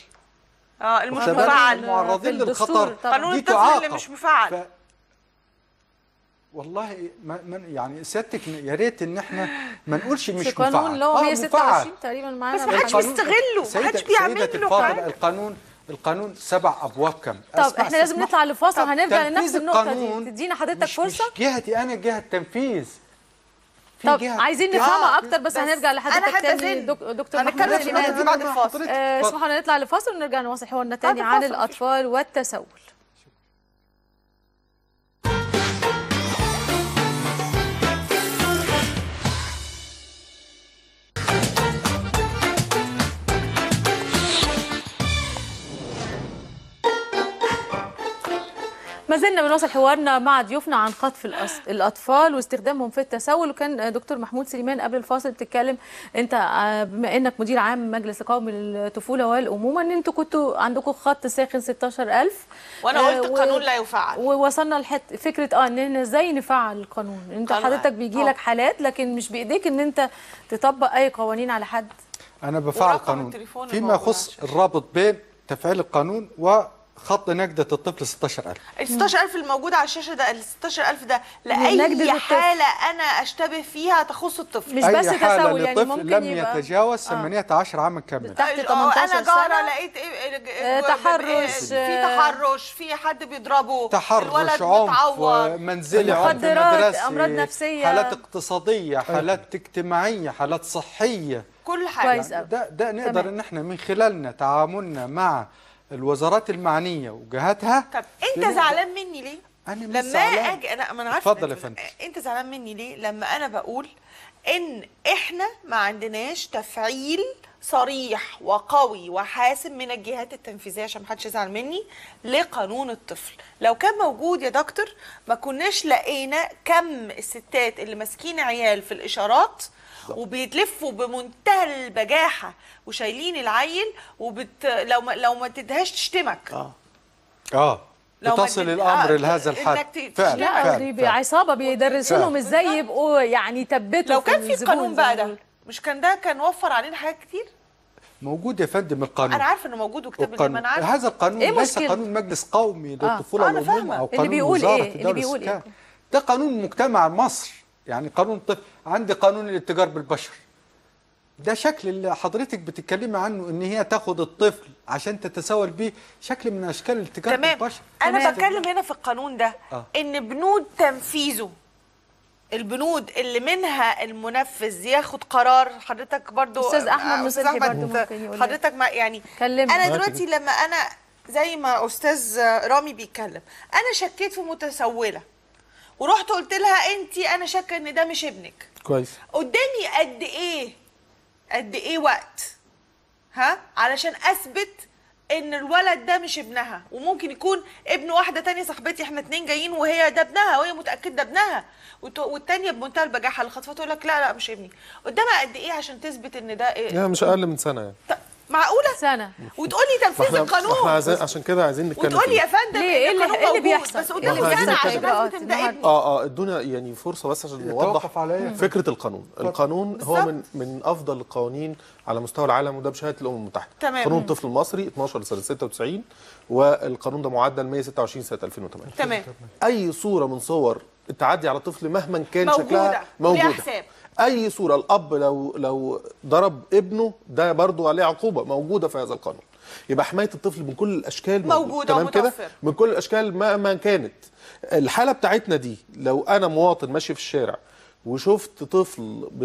اه المش واخد بالك؟ مفعل المعرضين في الدستور للخطر طبعاً. قانون دي الطفل اللي تعاقب. مش مفعل ف... والله ما ما يعني سيادتك يا ريت ان احنا ما نقولش مش في قانون مفعل اللي هو آه، 126 مفعل. تقريبا معانا بس ما حدش بالقانون. بيستغله ما سيدة حدش بيعمل سيدتي له الفاضلة حاجه القانون القانون سبع ابواب كم طب أسمع احنا لازم استسمح. نطلع لفاصل طب هنرجع لنفس تنفيذ النقطه القانون دي تدينا حضرتك مش فرصه مش جهتي انا جهه تنفيذ في طب جهة- عايزين جهة- نفهمها اكتر بس بس هنرجع أنا لحضرتك حابة تاني أزن. دك- دكتور هنتكلم محمد في سليمان النقطة دي بعد أنا الفاصل حضرتك- آه، اتفضل. اسمحوا لنا نطلع لفاصل ونرجع نواصل حوارنا تاني بعد عن الفاصل. الاطفال والتسول ما زلنا بنواصل حوارنا مع ضيوفنا عن خطف الأص- الاطفال واستخدامهم في التسول وكان دكتور محمود سليمان قبل الفاصل بتتكلم انت آه، بما انك مدير عام مجلس القومي للطفوله والامومه ان انتوا كنتوا عندكم خط ساخن 16000 وانا آه، قلت و- القانون لا يفعل ووصلنا لحت فكره اه ان احنا ازاي نفعل القانون انت قانون. حضرتك بيجي آه. لك حالات لكن مش بايديك ان انت تطبق اي قوانين على حد انا بفعل ورقم قانون التليفون فيما الموجود يخص عشان- الرابط بين تفعيل القانون خط نجدة الطفل 16000 ال 16000 الموجود على الشاشه ده ال 16000 ده من نجدة لاي الطفل. حاله انا اشتبه فيها تخص الطفل مش أي بس حالة تسول يعني لطفل ممكن لم يبقى يتجاوز آه. 18 عاما كاملا تحت آه، 18 انا جاره سنة لقيت إيه- إيه- آه، إيه- تحرش، في آه، تحرش في حد بيضربه تحرش الولد عنف متعور منزلي عنف مخدرات، مدرسي أمراض نفسية. حالات اقتصادية حالات اجتماعية حالات صحية كل حاجه كويس أوي. ده ده نقدر تمام. ان احنا من خلالنا تعاملنا مع الوزارات المعنية وجهاتها طب انت زعلان مني ليه؟ أنا مش لما زعلان. اجي انا ما انا عارفه اتفضل إنت- يا فندم. انت زعلان مني ليه؟ لما انا بقول ان احنا ما عندناش تفعيل صريح وقوي وحاسم من الجهات التنفيذيه عشان ما حدش يزعل مني لقانون الطفل لو كان موجود يا دكتور ما كناش لقينا كم الستات اللي ماسكين عيال في الاشارات وبيتلفوا بمنتهى البجاحه وشايلين العيل وبت... لو ما لو ما تدهاش تشتمك اه اه لو ما بتصل اديت- الامر آه، لهذا إنك الحد ت- فعلا لا فعلا, دي فعلا. عصابه بيدرسوا لهم ازاي يبقوا يعني يثبتوا لو في كان في الزبون قانون زي بقى ما ده بيقولوا. مش كان ده كان وفر علينا حاجات كتير موجود يا فندم القانون انا عارفه انه موجود وكتاب النظام القانون انا عارفه هذا القانون إيه ليس مشكلة؟ قانون مجلس قومي للطفوله آه، أنا والامومه فاهمة. او اللي قانون بيقول وزاره إيه؟ في اللي الدولة بيقول إيه؟ السكان. ده قانون مجتمع مصر يعني قانون الطفل عندي قانون الاتجار بالبشر ده شكل اللي حضرتك بتتكلمي عنه ان هي تاخد الطفل عشان تتساول بيه شكل من اشكال الاتجار تمام بالبشر انا تمام. بتكلم هنا في القانون ده آه. ان بنود تنفيذه البنود اللي منها المنفذ ياخد قرار حضرتك برضو أستاذ أحمد آه، مصلحي برضو ممكن يقول حضرتك ما يعني كلمنا. انا دلوقتي لما انا زي ما استاذ رامي بيتكلم انا شكيت في متسوله ورحت قلت لها انت انا شاكه ان ده مش ابنك كويس قدامي قد ايه قد ايه وقت ها علشان اثبت ان الولد ده مش ابنها وممكن يكون ابن واحده تانية صاحبتي احنا اتنين جايين وهي ده ابنها وهي متاكده ده ابنها وت- والتانية بمنتهى البجاحه اللي خطفته تقول لك لا لا مش ابني قدامها قد ايه عشان تثبت ان ده إيه؟ يعني مش اقل من سنه يعني طب معقوله سنه وتقولي ما تنفيذ احنا القانون احنا عايزين عشان كده عايزين نتكلم وتقولي فيه. يا فندم ليه؟ إيه إن اللي- القانون إيه اللي موجود، بيحصل؟ بس إيه قدامي اللي سنه بيحصل؟ عشان إجراءات اثبت ان ده النهاردة. ابني اه اه ادونا يعني فرصه بس عشان نوضح يتوقف على إيه؟ فكره القانون القانون هو بالظبط. من من افضل القوانين على مستوى العالم وده بشهاده الامم المتحده تمام. قانون الطفل المصري 12 سنه 96 والقانون ده معدل 126 سنه 2008 تمام اي صوره من صور التعدي على الطفل مهما كان موجودة. شكلها وليها موجوده حساب. اي صوره الاب لو لو ضرب ابنه ده برضو عليه عقوبه موجوده في هذا القانون يبقى حمايه الطفل من كل الاشكال موجودة تمام كده ومتوفرة. من كل الاشكال مهما كانت الحاله بتاعتنا دي لو انا مواطن ماشي في الشارع وشفت طفل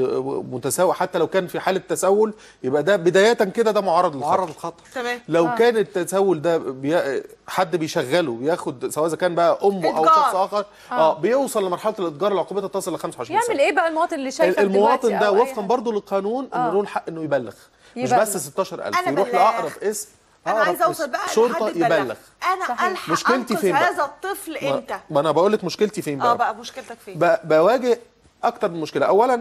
ب- متساوي حتى لو كان في حاله تسول يبقى ده بدايه كده ده معرض للخطر معرض للخطر تمام لو آه. كان التسول ده بي... حد بيشغله بياخد سواء اذا كان بقى امه او إتجار. شخص اخر اه, آه بيوصل لمرحله الاتجار اللي عقوبتها تصل ل 25 يعمل سنه ايه بقى المواطن اللي شايفك المواطن دلوقتي ده أو أي وفقا حاجة؟ برضه للقانون انه له الحق انه يبلغ مش يبلغ. بس 16000 أنا يروح بلاغ. لاقرب اسم انا أقرب عايزه اوصل اسم. بقى شرطه لحد البلاغ. يبلغ انا صحيح. الحق مشكلتي أنقذ فين بقى؟ هذا الطفل ما- امتى ما انا بقول لك مشكلتي فين اه بقى بقى مشكلتك فين ب... بواجه اكتر من مشكله اولا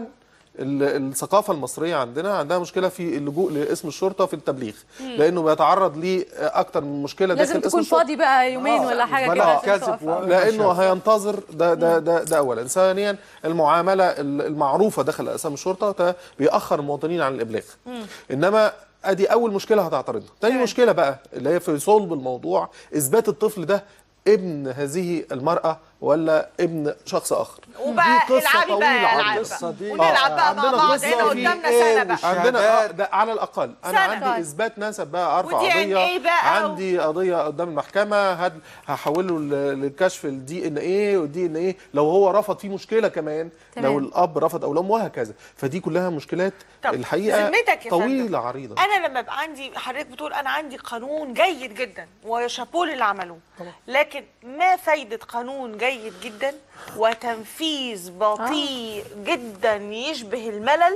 ال- الثقافه المصريه عندنا عندها مشكله في اللجوء لاسم الشرطه في التبليغ لانه بيتعرض لاكتر من مشكله لازم داخل اسم تكون الشرطه فاضي بقى يومين ولا حاجه بلا كده عشان كذب تقف. و- لانه هينتظر ده ده ده, ده اولا ثانيا المعامله ال- المعروفه داخل اقسام الشرطه ده بيأخر المواطنين عن الابلاغ انما ادي اول مشكله هتعترضها تاني مشكله بقى اللي هي في صلب الموضوع اثبات الطفل ده ابن هذه المراه ولا ابن شخص اخر وبقى دي قصة العبي بقى طويلة العب عريضة. القصة دي- ونلعب بقى مع عندنا بعض قصة هنا في قدامنا إيه سنه بقى عندنا آه شهادات. ده على الاقل انا سنة. عندي طيب. اثبات نسب بقى ارفع ودي قضيه إيه بقى؟ عندي قضيه قدام المحكمه هد هحوله ل- للكشف الدي ان ايه والدي ان ايه لو هو رفض في مشكله كمان تمام. لو الاب رفض او الام وهكذا فدي كلها مشكلات طب الحقيقه ذمتك يا طويله فندم. عريضه انا لما يبقى عندي حضرتك بتقول انا عندي قانون جيد جدا وشابوه اللي عملوه لكن ما فايده قانون جيد جدا وتنفيذ بطيء جدا يشبه الملل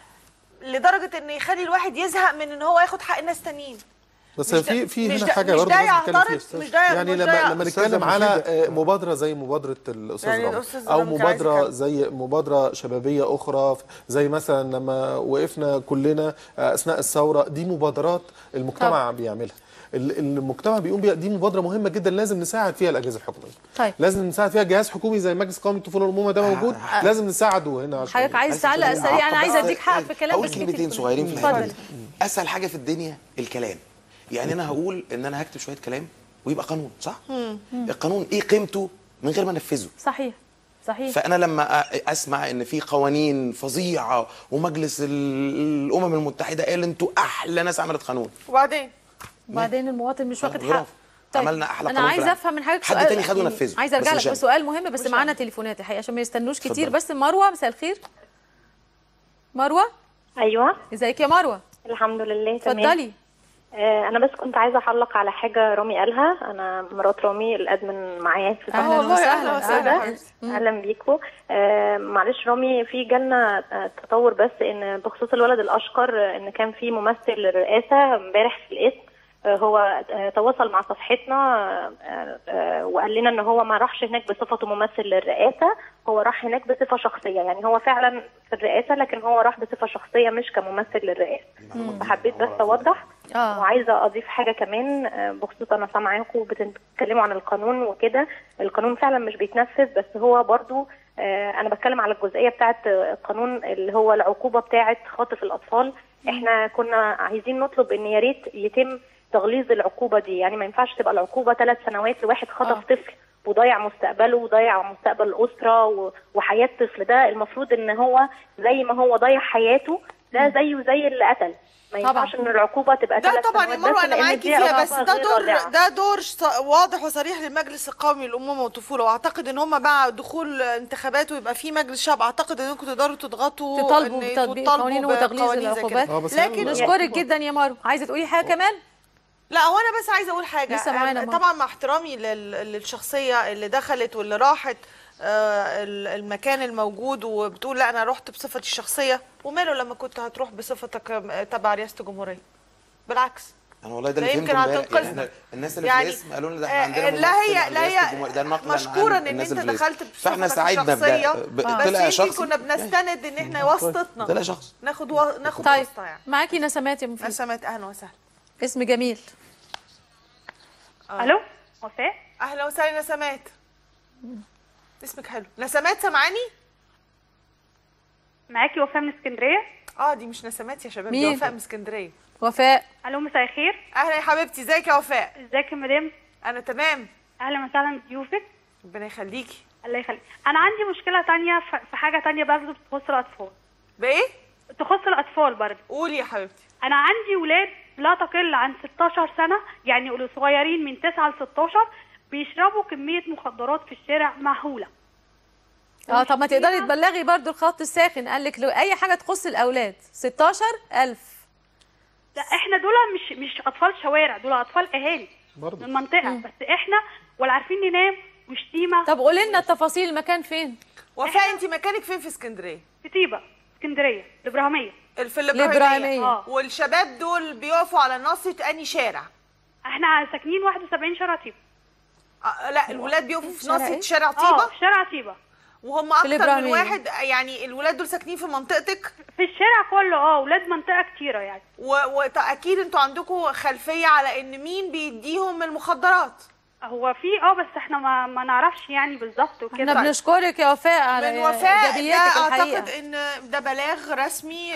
لدرجه ان يخلي الواحد يزهق من ان هو ياخد حق الناس تانيين بس مش ده- في في مش هنا ده- حاجه مش برضه ده لازم نتكلم يعترض؟ فيها مش ده- يعني مش لما ده- لما أستاذة نتكلم على مفيدة. آه، مبادره زي مبادره الاستاذ يعني رامي الأستاذ او رامي كان عايز مبادره يتكلم. زي مبادره شبابيه اخرى زي مثلا لما وقفنا كلنا آه، اثناء الثوره دي مبادرات المجتمع بيعملها ال- المجتمع بيقوم بيها دي مبادره مهمه جدا لازم نساعد فيها الاجهزه الحكوميه طيب. لازم نساعد فيها جهاز حكومي زي مجلس قومي الطفوله والامومه ده موجود لازم نساعده هنا عشان حضرتك عايز تعلق سريع انا عايزه اديك حق في كلام اقول بس كلمتين كتير. صغيرين في الحته اتفضل دي اسهل حاجه في الدنيا الكلام يعني انا هقول ان انا هكتب شويه كلام ويبقى قانون صح القانون ايه قيمته من غير ما انفذه صحيح صحيح فانا لما أ- اسمع ان في قوانين فظيعه ومجلس ال- الامم المتحده قال انتوا احلى ناس عملت قانون وبعدين وبعدين المواطن مش واخد برافو. حق عملنا أحلى انا قانون في عايزه العالم. افهم من حضرتك حد سؤال تاني خده يعني ونفذه. عايزه بس ارجع مش لك أنا. بسؤال مهم بس معانا تليفونات الحقيقه عشان ما يستنوش كتير اتفضلي. بس مروه مساء الخير مروه ايوه ازيك يا مروه الحمد لله تمام اتفضلي آه انا بس كنت عايزه اعلق على حاجه رامي قالها انا مرات رامي الادمن معايا في أهلا البرنامج وسهلا، ده. أهلا حبيبتي. اهلا بيكم آه معلش رامي في جالنا آه، تطور بس ان بخصوص الولد الاشقر آه، ان كان في ممثل للرئاسه امبارح في الاسم آه، هو آه، تواصل مع صفحتنا آه، آه، وقال لنا ان هو ما راحش هناك بصفته ممثل للرئاسه هو راح هناك بصفه شخصيه يعني هو فعلا في الرئاسه لكن هو راح بصفه شخصيه مش كممثل للرئاسه فحبيت بس اوضح اه وعايزه اضيف حاجه كمان آه، بخصوص انا سامعاكم بتتكلموا عن القانون وكده القانون فعلا مش بيتنفذ بس هو برضو آه، انا بتكلم على الجزئيه بتاعه آه، القانون اللي هو العقوبه بتاعه خاطف الاطفال احنا كنا عايزين نطلب ان يا ريت يتم تغليظ العقوبه دي يعني ما ينفعش تبقى العقوبه ثلاث سنوات لواحد خطف آه. طفل وضيع مستقبله وضيع مستقبل الاسره و- وحياه طفل ده المفروض ان هو زي ما هو ضيع حياته ده زيه زي اللي قتل ما طبعا. ينفعش ان العقوبه تبقى ده ثلاث طبعا يا سنوات مروه بس انا لأن معاكي دي فيها بس عقوبة ده غير دور رادعة. ده دور ص- واضح وصريح للمجلس القومي للامومه والطفوله واعتقد ان هم مع دخول انتخابات ويبقى في مجلس شعب اعتقد انكم تقدروا تضغطوا تطالبوا إن بتطبيق تطالبوا قوانين وتغليظ بقوانين زي كده. العقوبات آه، بس لكن أنا- نشكرك جدا يا مروه عايزه تقولي حاجه كمان لا هو انا بس عايزه اقول حاجه لسه معانا آه، ماما. طبعا مع احترامي لل- للشخصيه اللي دخلت واللي راحت آه، ال- المكان الموجود وبتقول لا انا رحت بصفتي الشخصيه وماله لما كنت هتروح بصفتك آه، تبع رئاسه الجمهوريه بالعكس انا والله ده لا اللي يمكن فهمته امبارح هتنقذنا. يعني إحنا- الناس اللي يعني في الاسم قالوا لنا ده احنا آه، عندنا لا ممثل هي عن لا رئاسة هي الجمهورية. ده نقلا مشكورا عن ان الناس انت اللي في الاسم. دخلت فاحنا بصفتك ساعدنا الشخصيه بده ب- بس طلع يمكن شخص كنا بنستند ان احنا واسطتنا طلع شخص ناخد و... ناخد طيب واسطه يعني معاكي نسمات يا مفيد نسمات اهلا وسهلا اسم جميل الو وفاء اهلا وسهلا نسمات اسمك حلو نسمات سامعاني معاكي وفاء من اسكندريه اه دي مش نسمات يا شباب مين؟ دي وفاء من اسكندريه وفاء الو مساء الخير اهلا يا حبيبتي ازيك يا وفاء ازيك يا مدام انا تمام اهلا وسهلا بضيوفك ربنا يخليكي الله يخليك انا عندي مشكله تانية ف- في حاجه تانية برضه بتخص الاطفال بايه تخص الاطفال برضه قولي يا حبيبتي انا عندي ولاد لا تقل عن 16 سنه يعني يقولوا صغيرين من 9 ل 16 بيشربوا كميه مخدرات في الشارع مهوله اه طب ما تقدري تبلغي برضو الخط الساخن قال لك لو اي حاجه تخص الاولاد 16000 لا احنا دول مش مش اطفال شوارع دول اطفال اهالي برضه من المنطقه بس احنا ولا عارفين ننام وشتيمه طب قولي لنا التفاصيل المكان فين وفاء انت مكانك فين في اسكندريه في طيبه اسكندريه الابراهيميه في الإبراهيمية. الابراهيميه آه. والشباب دول بيقفوا على ناصيه اني شارع احنا ساكنين 71 شارع طيبه آه لا الولاد بيقفوا في شارع ناصيه إيه؟ شارع اه طيبه في شارع طيبه وهم اكتر من الإبراهيمية. واحد يعني الولاد دول ساكنين في منطقتك في الشارع كله اه ولاد منطقه كتيره يعني واكيد انتوا عندكم خلفيه على ان مين بيديهم المخدرات هو في اه بس احنا ما, ما نعرفش يعني بالظبط وكده احنا بنشكرك يا وفاء على من وفاء ده ايجابيتك اعتقد الحقيقه ان ده بلاغ رسمي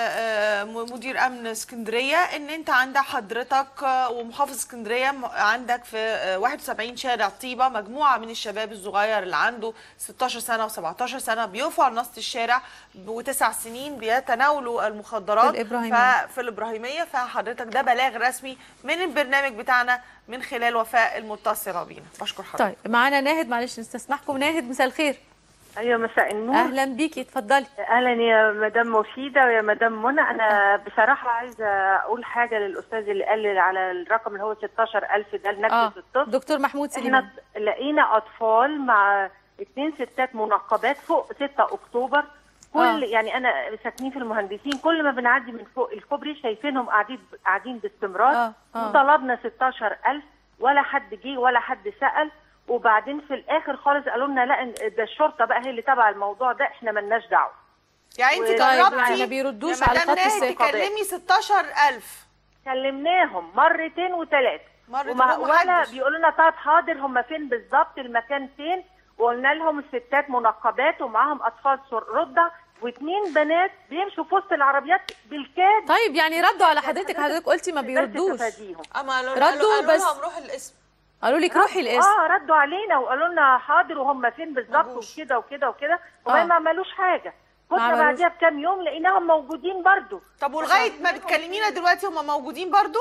لمدير امن اسكندريه ان انت عند حضرتك آه، ومحافظ اسكندريه م- عندك في آه، 71 شارع طيبه مجموعه من الشباب الصغير اللي عنده 16 سنه و17 سنه بيقفوا على نص الشارع وتسع سنين بيتناولوا المخدرات في الإبراهيمية. ف- في الابراهيميه فحضرتك ده بلاغ رسمي من البرنامج بتاعنا من خلال وفاء المتصله بينا بشكر حضرتك طيب معانا ناهد معلش نستسمحكم ناهد مساء الخير ايوه مساء النور اهلا بيكي اتفضلي اهلا يا مدام مفيده ويا مدام منى انا بصراحه عايزه اقول حاجه للاستاذ اللي قال على الرقم اللي هو 16000 ده لنجده اه الطفل دكتور محمود سليمان احنا لقينا اطفال مع اتنين ستات منقبات فوق 6 اكتوبر كل آه. يعني انا ساكنين في المهندسين كل ما بنعدي من فوق الكوبري شايفينهم قاعدين قاعدين باستمرار آه، آه. وطلبنا 16000 ولا حد جه ولا حد سال وبعدين في الاخر خالص قالوا لنا لا إن- ده الشرطه بقى هي اللي تبع الموضوع ده احنا ملناش دعوه يعني انت طيب، جربتي يعني ما بيردوش يا على مدام خط ناهد الساخن. تكلمي 16000 كلمناهم مرتين وثلاثه مرتين وما ولا ومحدش. بيقولوا لنا طب حاضر هم فين بالظبط المكان فين وقلنا لهم الستات منقبات ومعاهم اطفال سر- رضع واثنين بنات بيمشوا في وسط العربيات بالكاد طيب يعني ردوا على حضرتك حضرتك قلتي ما بيردوش اما قالوا ردوا قالوا بس. لهم روح الاسم قالوا لك روحي القسم اه ردوا علينا وقالوا لنا حاضر وهم فين بالظبط وكده وكده وكده وما آه. ما عملوش حاجه ما كنا عملوش. بعديها بكام يوم لقيناهم موجودين برضو طب ولغايه ما بتكلمينا دلوقتي هم موجودين برضو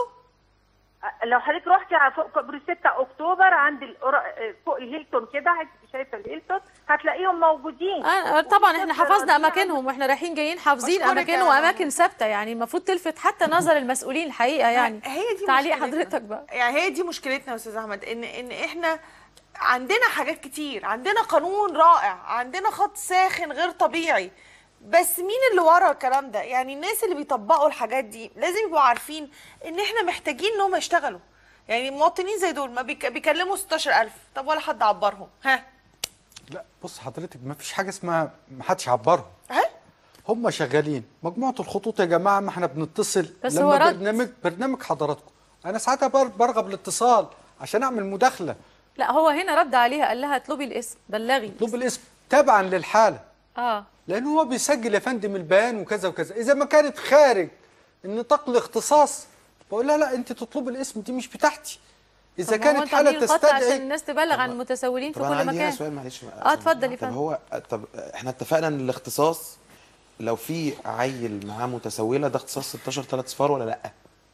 لو حضرتك رحتي على فوق كوبري 6 اكتوبر عند القرى- فوق الهيلتون كده هتبقي شايفه الهيلتون هتلاقيهم موجودين آه طبعا احنا حفظنا اماكنهم واحنا رايحين جايين حافظين بشكرك اماكنهم يا- واماكن ثابته يعني المفروض تلفت حتى نظر المسؤولين الحقيقه يعني هي دي تعليق مشكلتنا. حضرتك بقى يعني هي دي مشكلتنا يا استاذ احمد ان ان احنا عندنا حاجات كتير عندنا قانون رائع عندنا خط ساخن غير طبيعي بس مين اللي ورا الكلام ده يعني الناس اللي بيطبقوا الحاجات دي لازم يبقوا عارفين ان احنا محتاجين ان هم يشتغلوا يعني مواطنين زي دول ما بيك- بيكلموا 16000 طب ولا حد عبرهم ها لا بص حضرتك ما فيش حاجه اسمها ما حدش عبرهم ها هم شغالين مجموعه الخطوط يا جماعه ما احنا بنتصل بس لما هو رد. برنامج برنامج حضراتكم انا ساعتها بر- برغب الاتصال عشان اعمل مداخله لا هو هنا رد عليها قال لها اطلبي الاسم بلغي اطلب الاسم تبعا للحاله اه لان هو بيسجل يا فندم البيان وكذا وكذا اذا ما كانت خارج النطاق الاختصاص بقول لها لا انت تطلب الاسم دي مش بتاعتي اذا طب ما هو كانت انت حاله عاملين خط عشان تستدعي الناس تبلغ عن المتسولين في طب انا كل عندي هنا مكان سؤال معلش اه اتفضل يا طب فندم هو طب احنا اتفقنا ان الاختصاص لو في عيل معاه متسوله ده اختصاص 16 ثلاث صفار ولا لا؟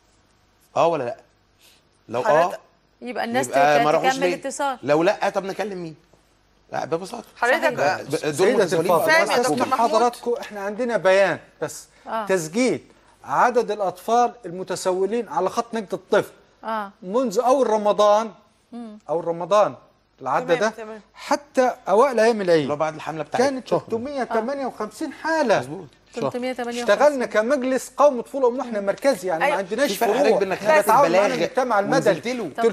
اه ولا لا؟ لو اه حضرتك- يبقى الناس يبقى ما راحوش تكمل ليه؟ اتصال لو لا طب نكلم مين؟ لا ببساطه حضرتك ب- دول سيدة متسولين الفاضل فاهم يا بس دكتور أسمح محمود؟ حضراتكم احنا عندنا بيان بس آه. تسجيل عدد الاطفال المتسولين على خط نجد الطفل اه منذ اول رمضان اول رمضان العد تمام، ده تمام. حتى اوائل ايام اللي هو العيد بعد الحمله بتاعتنا كانت 358 حاله مظبوط 358 اشتغلنا كمجلس قوم طفوله وام احنا مركزي يعني أيوة. ما عندناش في فرق فروع حضرتك بين إنك احنا خدت بنتعاون مع البلاغ المجتمع ونزلت المدني له.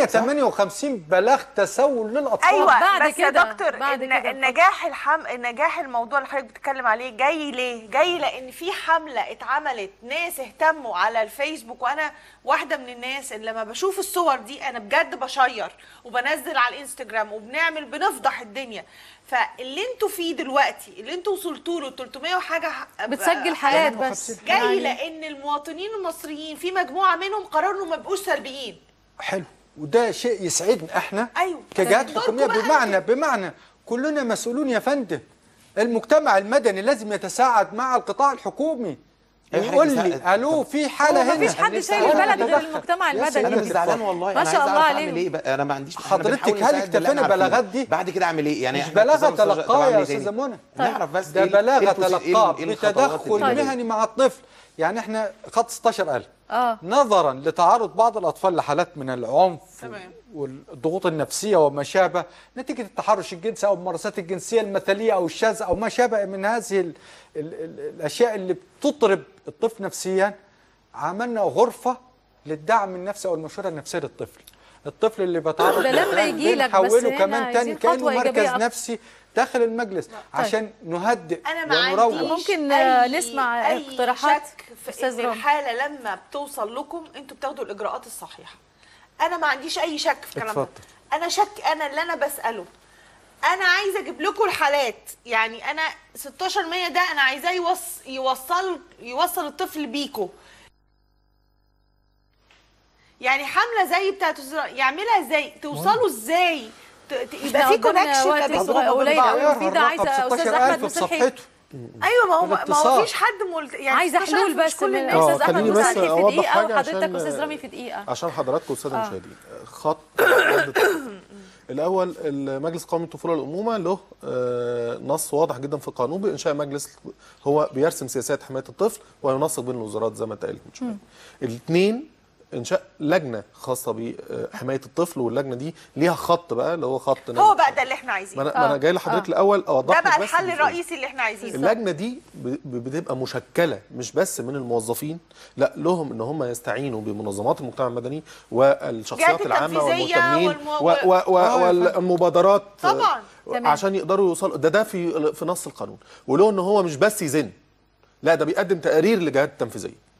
358 بلاغ تسول للاطفال ايوه بعد بس يا كده- دكتور بعد الن- كده النجاح الحم النجاح الموضوع اللي حضرتك بتتكلم عليه جاي ليه جاي لان في حمله اتعملت ناس اهتموا على الفيسبوك وانا واحده من الناس اللي لما بشوف الصور دي انا بجد بشير وبنزل على الانستجرام وبنعمل بنفضح الدنيا فاللي انتوا فيه دلوقتي اللي انتوا وصلتوا له 300 وحاجه ح- بتسجل حالات بس جاي يعني لان المواطنين المصريين في مجموعه منهم قرروا انهم ما يبقوش سلبيين حلو وده شيء يسعدنا احنا أيوة. كجهات دوركم حكوميه بقى بمعنى بمعنى كلنا مسؤولون يا فندم المجتمع المدني لازم يتساعد مع القطاع الحكومي أيوة، يقول حضرتك لي يساعد. الو في حاله هو هنا مفيش حد أنا شايل نفسي البلد غير أتدخل. المجتمع يا المدني سيدي انا مش زعلان الفاضل. والله ما انا شاء عايز الله اعرف عليهم. اعمل ايه بقى انا ما عنديش إحنا حضرتك بنحاول هل نساعد اللي اكتفينا إحنا عارفينه. بلاغات دي؟ بعد كده اعمل ايه يعني مش إحنا بلاغه اتصال مستشفى- طب تلقاه أعمل يا إيه تاني؟ استاذه منى نعرف بس ده إيه ال- بلاغه إيه البروس- إيه ال- تلقاه إيه الخطوات بتدخل اللي- مهني مع الطفل يعني احنا خط 16000 اه نظرا لتعرض بعض الاطفال لحالات من العنف تمام. والضغوط النفسيه وما شابه نتيجه التحرش الجنسي او الممارسات الجنسيه المثاليه او الشاذ او ما شابه من هذه ال ال ال الاشياء اللي بتطرب الطفل نفسيا عملنا غرفه للدعم النفسي او المشوره النفسيه للطفل الطفل اللي بيتعرض ده لما للإعلام يجي لك بس بنحوله هنا كمان عايزين تاني كانه خطوة إيجابية مركز أكتر. نفسي داخل المجلس عشان نهدئ انا ما ونروج عنديش ممكن، أي- آه، نسمع أي اقتراحات شك في أستاذ ان رامي. الحاله لما بتوصل لكم انتوا بتاخدوا الاجراءات الصحيحه انا ما عنديش اي شك في الكلام ده اتفضل. انا شك انا اللي انا بساله انا عايزه اجيب لكم الحالات يعني انا 16 100 ده انا عايزاه يوص يوصل يوصل الطفل بيكو يعني حمله زي بتاعت الزراعة، يعملها ازاي توصلوا ازاي ت- ت- يبقى احنا في قدامنا كونكشن وقت ما بينكم صغير- وبين قليل بعض. أوي. غيرها في ده عايزة الرقم أستاذ 16000 أحمد في مصلحي. صفحته ايوه ما هو ما هو بالاتصال. فيش حد ملت... يعني عايزه 16 حلول مش بس كل من الناس آه، استاذ احمد خليني بس مساعدني في أوضح دقيقه حاجة وحضرتك عشان- استاذ رامي في دقيقه عشان حضراتكم والساده آه. المشاهدين خط عدة الطفل. الاول المجلس القومي للطفوله والامومه له آه، نص واضح جدا في القانون بانشاء مجلس هو بيرسم سياسات حمايه الطفل وينسق بين الوزارات زي ما انت قلت من شويه الاثنين انشاء لجنه خاصه بحمايه الطفل واللجنه دي ليها خط بقى اللي هو خط هو بقى ده اللي احنا عايزينه ما انا, ما أنا جاي لحضرتك الاول اوضح ده لك بقى بس الحل الجزئية. الرئيسي اللي احنا عايزينه اللجنه دي ب- ب- بتبقى مشكله مش بس من الموظفين لا لهم ان هم يستعينوا بمنظمات المجتمع المدني والشخصيات الجهات العامه التنفيذية والمهتمين والمو- و و و آه، يا والمبادرات طبعاً. تمام. عشان يقدروا يوصلوا ده ده في في نص القانون وله ان هو مش بس يزن لا ده بيقدم تقارير للجهات التنفيذيه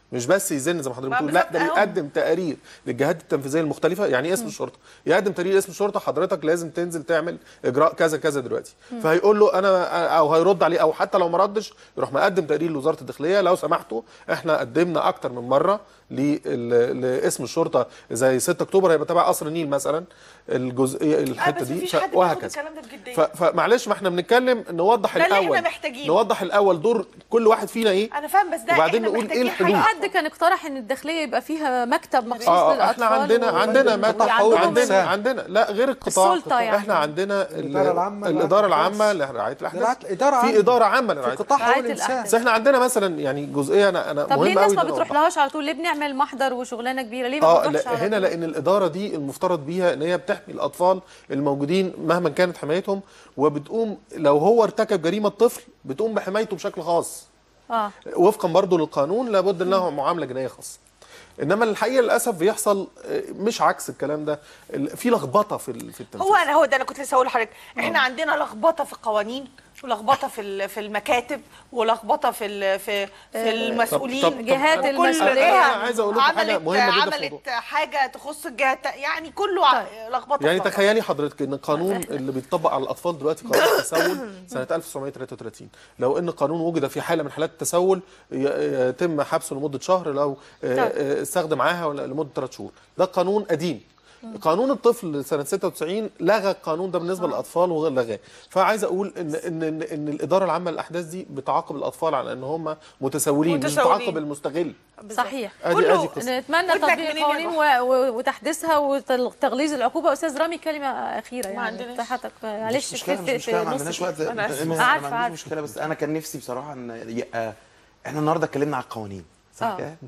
مش بس يزن زي ما حضرتك ما بتقول لا ده بالظبط أهو. بيقدم تقارير للجهات التنفيذيه المختلفه يعني إيه اسم الشرطه يقدم تقرير اسم الشرطه حضرتك لازم تنزل تعمل اجراء كذا كذا دلوقتي مم. فهيقول له انا او هيرد عليه او حتى لو ما ردش يروح مقدم تقرير لوزاره الداخليه لو سمحتوا احنا قدمنا اكتر من مره لل- لاسم الشرطه زي 6 اكتوبر هيبقى تبع قصر النيل مثلا الجزئيه الحته بس دي مفيش ف- حد بياخد وهكذا الكلام ده بجديه ف- فمعلش ما احنا بنتكلم نوضح ده اللي احنا الاول محتاجينه. نوضح الاول دور كل واحد فينا ايه انا فاهم بس ده وبعدين احنا نقول ايه محتاجين الحدود حد كان اقترح ان الداخليه يبقى فيها مكتب مخصوص اه للاطفال احنا عندنا و- عندنا وعندهم مكتب عندنا عندنا لا غير القطاع السلطة يعني. احنا عندنا ال- الإدارة العامة الاداره لرعاية العامه لرعايه الاحداث إدارة في عامة. اداره عامه في لرعايه قطاع حقوق رعاية الإنسان الأحداث. بس احنا عندنا مثلا يعني جزئيه انا انا طب ليه مهم الناس قوي ما إن أنا بتروح أوضحها. لهاش على طول ليه بنعمل محضر وشغلانه كبيره ليه ما اه بنروحش لا على هنا طول؟ لان الاداره دي المفترض بيها ان هي بتحمي الاطفال الموجودين مهما كانت حمايتهم وبتقوم لو هو ارتكب جريمه طفل بتقوم بحمايته بشكل خاص اه وفقا برضو للقانون لابد لها معامله جنائيه خاصه انما الحقيقه للاسف بيحصل آه، مش عكس الكلام ده ال- في لخبطه في ال- في التنفيذ هو انا هو ده انا كنت لسه هقول لحضرتك احنا عندنا لخبطه في القوانين ولخبطه في ال- في المكاتب ولخبطه في ال- في في المسؤولين طب- طب- جهات طب- المسؤولية. أنا- أنا عايز أقول لكم حاجة عملت مهمة جدا في عملت الموضوع. حاجه تخص الجهه الت- يعني كله ع- لخبطه يعني في بعض. تخيلي حضرتك ان القانون اللي بيطبق على الاطفال دلوقتي قانون التسول سنه 1933 لو ان قانون وجد في حاله من حالات التسول ي- يتم حبسه لمده شهر لو آه، طيب. آه، استخدم معاها ولا لمده ثلاث شهور ده قانون قديم قانون الطفل سنه 96 لغى القانون ده بالنسبه للاطفال وغير لغاه فعايز اقول ان ان ان, إن الاداره العامه للاحداث دي بتعاقب الاطفال على ان هم متسولين مش متسولين. بتعاقب المستغل صحيح أدي- كله أدي قصة. نتمنى ودنك تطبيق منين القوانين يا و- و- وتحديثها وتغليظ العقوبه استاذ رامي كلمه اخيره يعني عندناش. بتاعتك معلش مش مشكله مش مشكله ما عندناش وقت أنا آسفة. ما- ما عارفه عنديش عارفه مشكله بس انا كان نفسي بصراحه ان يبقى احنا النهارده اتكلمنا على القوانين صح آه. كده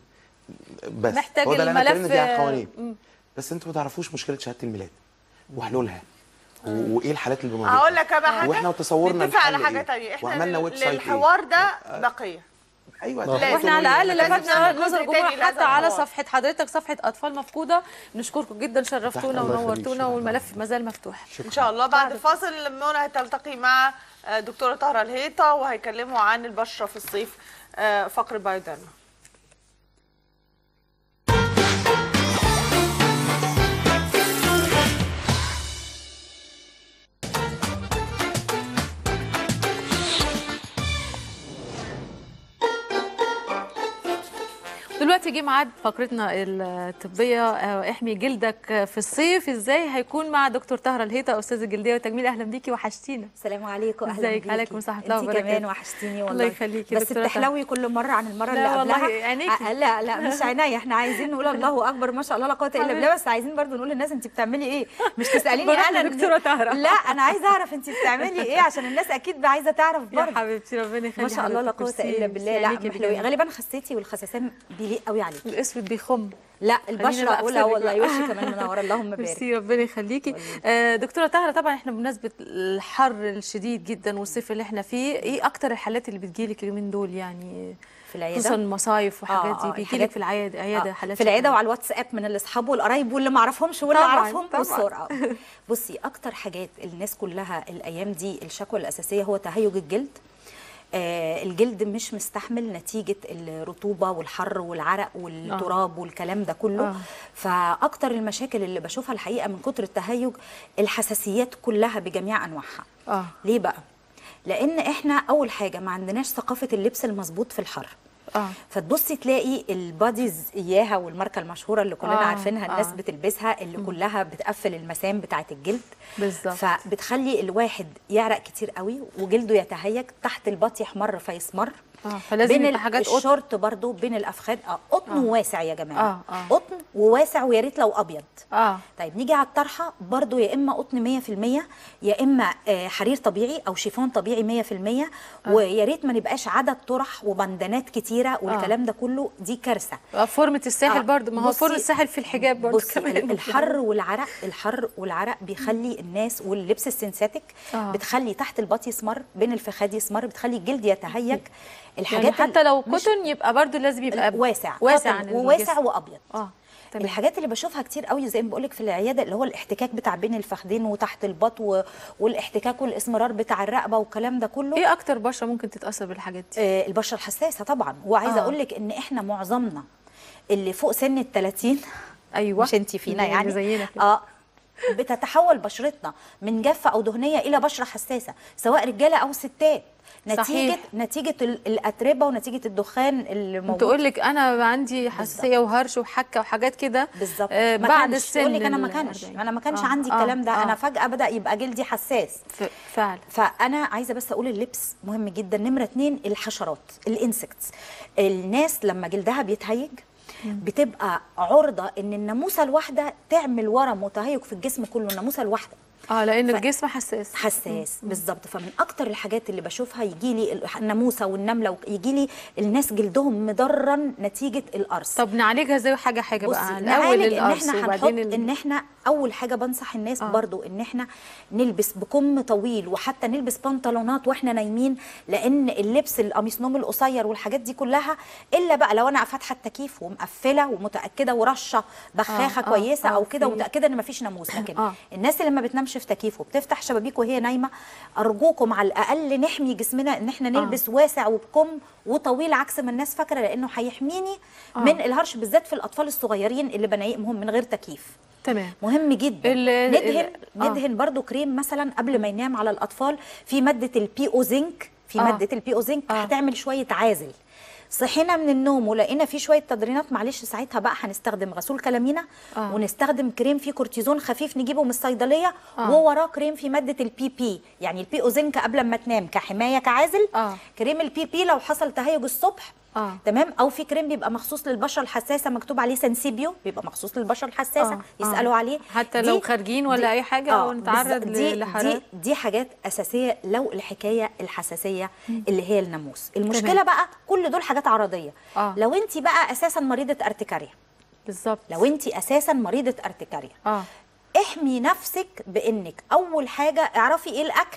بس محتاج هو ده اللي انا اتكلمنا الملف فيه على القوانين مم. بس انتوا ما تعرفوش مشكله شهاده الميلاد وحلولها و- وايه الحالات اللي بنواجهها هقول لك بقى حاجه واحنا تصورنا نتفق على الحل حاجه إيه؟ تانية احنا وعملنا ويب سايت إيه؟ للحوار ده بقيه ايوه لازم. واحنا على الاقل لازم لفتنا نعمل نظر جزء الجمهور تاني لهذا حتى على الحوار. صفحه حضرتك صفحه اطفال مفقوده نشكركم جدا شرفتونا الله يخليك. ونورتونا والملف ما زال مفتوح ان شاء الله بعد الفاصل منى هتلتقي مع آه، دكتوره طاهره الهيطه وهيكلموا عن البشره في الصيف آه، فقر بايوديرما دلوقتي جه ميعاد فقرتنا الطبيه آه، احمي جلدك في الصيف ازاي هيكون مع دكتور طاهره الهيطه استاذ الجلديه والتجميل اهلا بيكي وحشتينا السلام عليكم اهلا ازيك بيكي. عليكم ورحمه الله انتي وبركاته كمان وحشتيني والله الله يخليكي بس دكتورة بتحلوي كل مره عن المره لا اللي والله قبلها عينيكي. آه، لا لا مش عينيا احنا عايزين نقول الله اكبر ما شاء الله لا قوه الا بالله بس عايزين برضو نقول للناس انت بتعملي ايه مش تساليني بروح انا لدكتورة طاهرة. لا انا عايزه اعرف انت بتعملي ايه عشان الناس اكيد عايزه تعرف يا برضه حبيبتي ربنا يخليكي ما شاء الله لا حضرتك. قوه ميرسي، الا ميرسي بالله لا عليكي محلوين بجد. غالبا خسيتي والخساسان بيليق قوي عليك الاسود بيخم لا خلينا البشره بقى اقولها أفصلك والله بقى. وشي كمان منوره اللهم بارك ميرسي ربنا يخليكي آه، دكتوره طاهره طبعا احنا بمناسبه الحر الشديد جدا والصيف اللي احنا فيه ايه اكتر الحالات اللي بتجيلك اليومين دول يعني في العياده خصوصا مصايف وحاجات آه، دي آه، بيجيلك الحاجات- في العياده عياده آه، حالات في العياده شديدة. وعلى الواتساب من الاصحاب والقرايب واللي ما اعرفهمش واللي طبعاً، اعرفهم طبعاً. والصور آه. بصي اكتر حاجات الناس كلها الايام دي الشكوى الاساسيه هو تهيج الجلد آه الجلد مش مستحمل نتيجه الرطوبه والحر والعرق والتراب والكلام ده كله آه. فاكتر المشاكل اللي بشوفها الحقيقه من كتر التهيج الحساسيات كلها بجميع انواعها اه ليه بقى لان احنا اول حاجه ما عندناش ثقافه اللبس المظبوط في الحر اه فتبصي تلاقي الباديز اياها والماركه المشهوره اللي كلنا آه، آه عارفينها الناس آه. بتلبسها اللي كلها بتقفل المسام بتاعه الجلد بالظبط فبتخلي الواحد يعرق كتير قوي وجلده يتهيج تحت البط يحمر فيسمر اه فلازم بين يبقى حاجات قطن الشورت برضو بين الافخاذ اه قطن آه. واسع يا جماعه آه، آه. قطن وواسع ويا ريت لو ابيض اه طيب نيجي على الطرحه برضو يا اما قطن 100% يا اما آه، حرير طبيعي او شيفون طبيعي 100% ويا ريت ما نبقاش عدد طرح وبندانات كتيره والكلام ده كله دي كارثه آه، فورمه الساحل آه، برضو ما هو بصي- فورمه الساحل في الحجاب برضو بصي كمان ال- الحر والعرق الحر والعرق بيخلي الناس واللبس السنساتيك آه. بتخلي تحت البط يسمر بين الفخاد يسمر بتخلي الجلد يتهيج الحاجات يعني حتى ال- لو مش- كوتون يبقى برضو لازم يبقى واسع واسع قطن عن وواسع الجسم. وابيض اه تمام. الحاجات اللي بشوفها كتير قوي زي ما بقول لك في العياده اللي هو الاحتكاك بتاع بين الفخذين وتحت البط و... والاحتكاك والاسمرار بتاع الرقبه والكلام ده كله ايه اكتر بشره ممكن تتاثر بالحاجات دي آه البشره الحساسه طبعا وعايزه آه. اقول لك ان احنا معظمنا اللي فوق سن ال 30 ايوه مش انت فينا اللي يعني زينا كده. اه بتتحول بشرتنا من جافه او دهنيه الى بشره حساسه سواء رجاله او ستات نتيجه صحيح. نتيجه ال- الاتربه ونتيجه الدخان اللي موجود تقول لك انا عندي حساسيه وهرش وحكه وحاجات كده بالظبط آه ما بعد كانش. السن تقول لك انا ما ال كانش 40. انا ما كانش آه، عندي آه، الكلام ده آه. انا فجاه بدا يبقى جلدي حساس فعلا فانا عايزه بس اقول اللبس مهم جدا نمره اتنين الحشرات الانسكتس الناس لما جلدها بيتهيج بتبقى عرضه ان الناموسه الواحده تعمل ورم وتهيج في الجسم كله الناموسه الواحده اه لان ف- الجسم حساس حساس بالظبط فمن اكتر الحاجات اللي بشوفها يجي لي الناموسه والنمله يجي لي الناس جلدهم مضرن نتيجه القرص طب نعالجها ازاي حاجه حاجه بصي بقى نعالج ان القرص احنا هنحط وبعدين ال- ان احنا اول حاجه بنصح الناس آه. آه. برضو ان احنا نلبس بكم طويل وحتى نلبس بنطلونات واحنا نايمين لان اللبس القميص القصير والحاجات دي كلها الا بقى لو انا فاتحه التكييف ومقفله ومتاكده ورشه بخاخه آه، آه. كويسه آه، او كده في- ومتاكده ان مفيش ناموس لكن آه. آه. الناس اللي ما بتنامش في تكييف وبتفتح شبابيك وهي نايمه ارجوكم على الاقل نحمي جسمنا ان احنا نلبس آه. واسع وبكم وطويل عكس ما الناس فاكره لانه هيحميني آه. آه. من الهرش بالذات في الاطفال الصغيرين اللي بنيمهم من غير تكييف تمام مهم جدا ال- ندهن ال- آه. ندهن برضو كريم مثلا قبل ما ينام على الاطفال في ماده البي او زنك في آه. ماده البي او زنك آه. هتعمل شويه عازل صحينا من النوم ولقينا فيه شويه تدرينات معلش ساعتها بقى هنستخدم غسول كلامينا آه. ونستخدم كريم فيه كورتيزون خفيف نجيبه من الصيدليه آه. ووراه كريم فيه ماده البي بي يعني البي او زنك قبل ما تنام كحمايه كعازل آه. كريم البي بي لو حصل تهيج الصبح اه تمام او في كريم بيبقى مخصوص للبشره الحساسه مكتوب عليه سنسيبيو بيبقى مخصوص للبشره الحساسه آه، يسالوا آه. عليه حتى دي- لو خارجين ولا دي- أي حاجة آه، ونتعرض بالظبط. دي لحرارة. دي, دي حاجات اساسيه لو الحكايه الحساسيه اللي هي الناموس المشكله تمام. بقى كل دول حاجات عرضيه آه. لو انت بقى اساسا مريضه ارتكاريا بالظبط لو انت اساسا مريضه ارتكاريا اه احمي نفسك بانك اول حاجه اعرفي ايه الاكل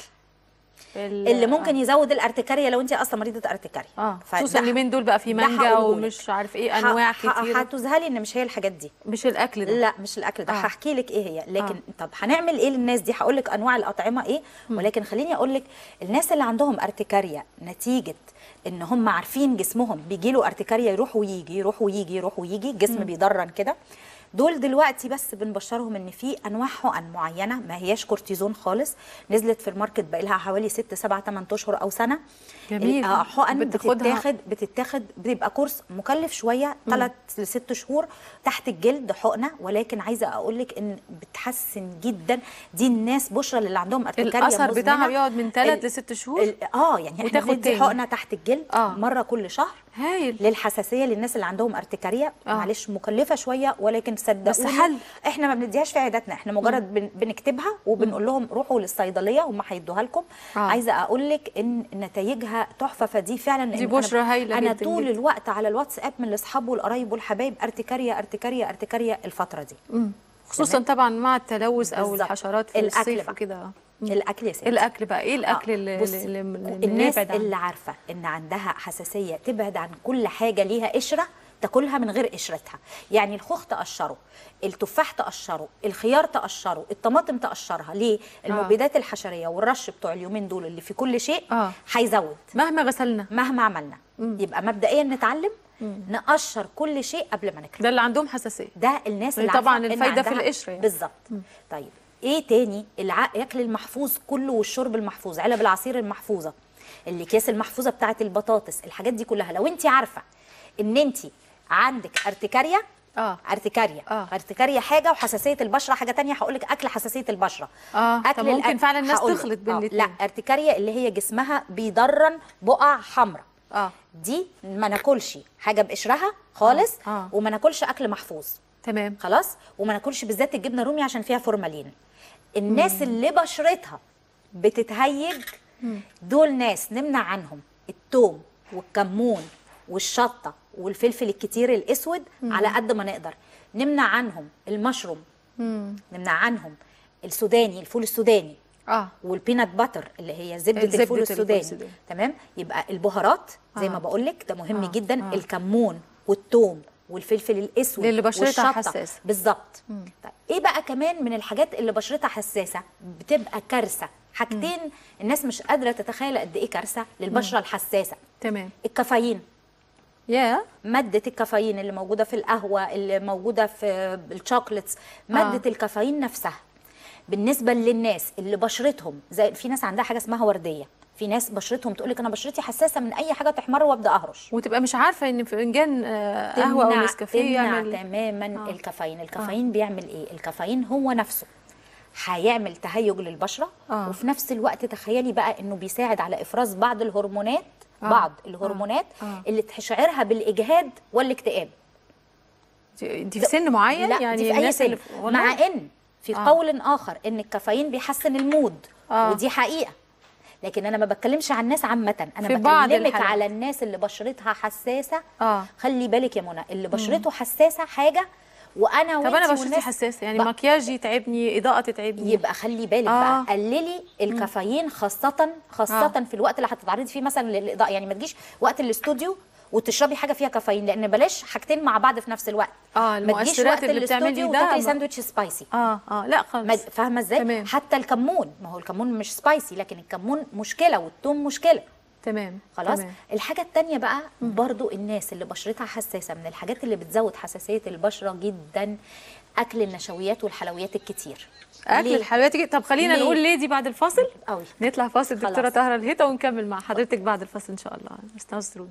ال- اللي ممكن يزود الارتكاريا لو انت اصلا مريضه ارتكاريا اه فده- خصوصا اليومين دول بقى في ده مانجا هقولهولك. ومش عارف ايه انواع ه- ه- كتير هتذهلي ان مش هي الحاجات دي مش الاكل ده لا مش الاكل ده آه. هحكي لك ايه هي لكن طب هنعمل ايه للناس دي هقول لك انواع الاطعمه ايه ولكن خليني اقول لك الناس اللي عندهم ارتكاريا نتيجه ان هم عارفين جسمهم بيجي له ارتكاريا يروح ويجي يروح ويجي يروح ويجي الجسم بيدرن كده دول دلوقتي بس بنبشرهم ان في انواع حقن معينه ما هياش كورتيزون خالص نزلت في الماركت بقى لها حوالي 6 7 8 اشهر او سنه جميل. ال- آه، حقن بتاخدها- بتتاخد بتتاخد بيبقى كورس مكلف شويه ثلاث لست شهور تحت الجلد حقنه ولكن عايزه اقول لك ان بتحسن جدا دي الناس بشرى اللي عندهم ارتكاريا الاثر مزمنة. بتاعها بيقعد من ثلاث ال- لست شهور ال- اه يعني احنا وتاخد بندي تاني. حقنه تحت الجلد آه. آه. مره كل شهر هايل للحساسيه للناس اللي عندهم ارتكاريا آه. آه. معلش مكلفه شويه ولكن صدقوني بس حل. احنا ما بنديهاش في عياداتنا احنا مجرد بن بنكتبها وبنقول لهم روحوا للصيدليه هم هيدوها لكم آه. آه. عايزه اقول لك ان نتائجها تحفه فدي فعلا دي لأن بشرى أنا- هايلة انا جداً طول جداً. الوقت على الواتساب من الاصحاب والقرايب والحبايب ارتكاريا ارتكاريا ارتكاريا الفتره دي مم. خصوصا طبعا مع التلوث او بالظبط. الحشرات في الأكل الصيف بقى. وكده آه. مم. الاكل يا ستي الاكل بقى ايه الاكل آه، اللي, بصي، اللي, اللي الناس نبعد عنه؟ اللي عارفه ان عندها حساسيه تبعد عن كل حاجه ليها قشره تاكلها من غير قشرتها يعني الخوخ تقشره التفاح تقشره الخيار تقشره الطماطم تقشرها ليه المبيدات الحشريه والرش بتوع اليومين دول اللي في كل شيء آه. هيزود مهما غسلنا مهما عملنا مم. يبقى مبدئيا نتعلم نقشر كل شيء قبل ما ناكله ده اللي عندهم حساسيه ده الناس اللي طبعاً عارفة إن الفايدة في عندها- القشرة يعني. بالظبط طيب ايه تاني الع... الاكل المحفوظ كله والشرب المحفوظ علب العصير المحفوظه الاكياس المحفوظه بتاعه البطاطس الحاجات دي كلها لو انت عارفه ان انت عندك ارتكاريا اه ارتكاريا آه. ارتكاريا حاجه وحساسيه البشره حاجه تانية هقول لك اكل حساسيه البشره اه طب ممكن الأكل- فعلا الناس هقولك. تخلط بين آه، الاتنين لا ارتكاريا اللي هي جسمها بيدرن بقع حمراء اه دي ما ناكلش حاجه بقشرها خالص آه، آه. وما ناكلش اكل محفوظ تمام خلاص وما ناكلش بالذات الجبنه الرومي عشان فيها فورمالين الناس اللي بشرتها بتتهيج دول ناس نمنع عنهم التوم والكمون والشطه والفلفل الكتير الاسود على قد ما نقدر نمنع عنهم المشروم مم. نمنع عنهم السوداني الفول السوداني اه والبينات باتر اللي هي زبده, زبدة الفول الفول السوداني السوداني. تمام يبقى البهارات زي آه. ما بقول لك ده مهم آه، جدا آه. الكمون والثوم والفلفل الاسود للي بشرتها والشطة. حساسة. بالظبط طيب ايه بقى كمان من الحاجات اللي بشرتها حساسه بتبقى كارثه حاجتين الناس مش قادره تتخيل قد ايه كارثه للبشره الحساسه تمام الكافيين يا مادة الكافيين اللي موجودة في القهوة اللي موجودة في الشوكليتس مادة آه. الكافيين نفسها بالنسبة للناس اللي بشرتهم زي في ناس عندها حاجة اسمها وردية في ناس بشرتهم تقول لك انا بشرتي حساسه من اي حاجه تحمر وابدا اهرش وتبقى مش عارفه ان فنجان آه، قهوه او تمنع- نسكافيه تمنع يعمل تماما آه. الكافيين الكافيين آه. بيعمل ايه الكافيين هو نفسه هيعمل تهيج للبشره آه. وفي نفس الوقت تخيلي بقى انه بيساعد على افراز بعض الهرمونات آه. بعض الهرمونات آه. اللي تشعرها بالاجهاد والاكتئاب دي دي في سن معين لا يعني دي في اي الناس سن اللي في- والله؟ مع ان في آه. قول اخر ان الكافيين بيحسن المود آه. ودي حقيقه لكن انا ما بتكلمش عن الناس عامه انا في بعض بكلمك الحالات. على الناس اللي بشرتها حساسه اه خلي بالك يا منى اللي بشرته حساسه حاجه وانا طب وانتي انا بشرتي والناس- حساسه يعني بقى- مكياج يتعبني اضاءه تتعبني يبقى خلي بالك آه. بقى قللي الكافيين خاصه خاصه آه. في الوقت اللي هتتعرضي فيه مثلا للاضاءه يعني ما تجيش وقت الاستوديو وتشربي حاجه فيها كافيين لان بلاش حاجتين مع بعض في نفس الوقت اه ما تجيش المؤثرات وقت اللي بتعمل الاستوديو لي ده وتاكلي ما- ساندوتش سبايسي اه اه لا خالص ما- فاهمه ازاي تمام. حتى الكمون ما هو الكمون مش سبايسي لكن الكمون مشكله والثوم مشكله تمام خلاص تمام. الحاجه التانية بقى برضو الناس اللي بشرتها حساسه من الحاجات اللي بتزود حساسيه البشره جدا اكل النشويات والحلويات الكتير اكل ليه؟ الحلويات كده- طب خلينا ليه؟ نقول ليه دي بعد الفاصل قوي نطلع فاصل دكتوره خلاص. طاهره الهيتا ونكمل مع حضرتك بعد الفاصل ان شاء الله استنوا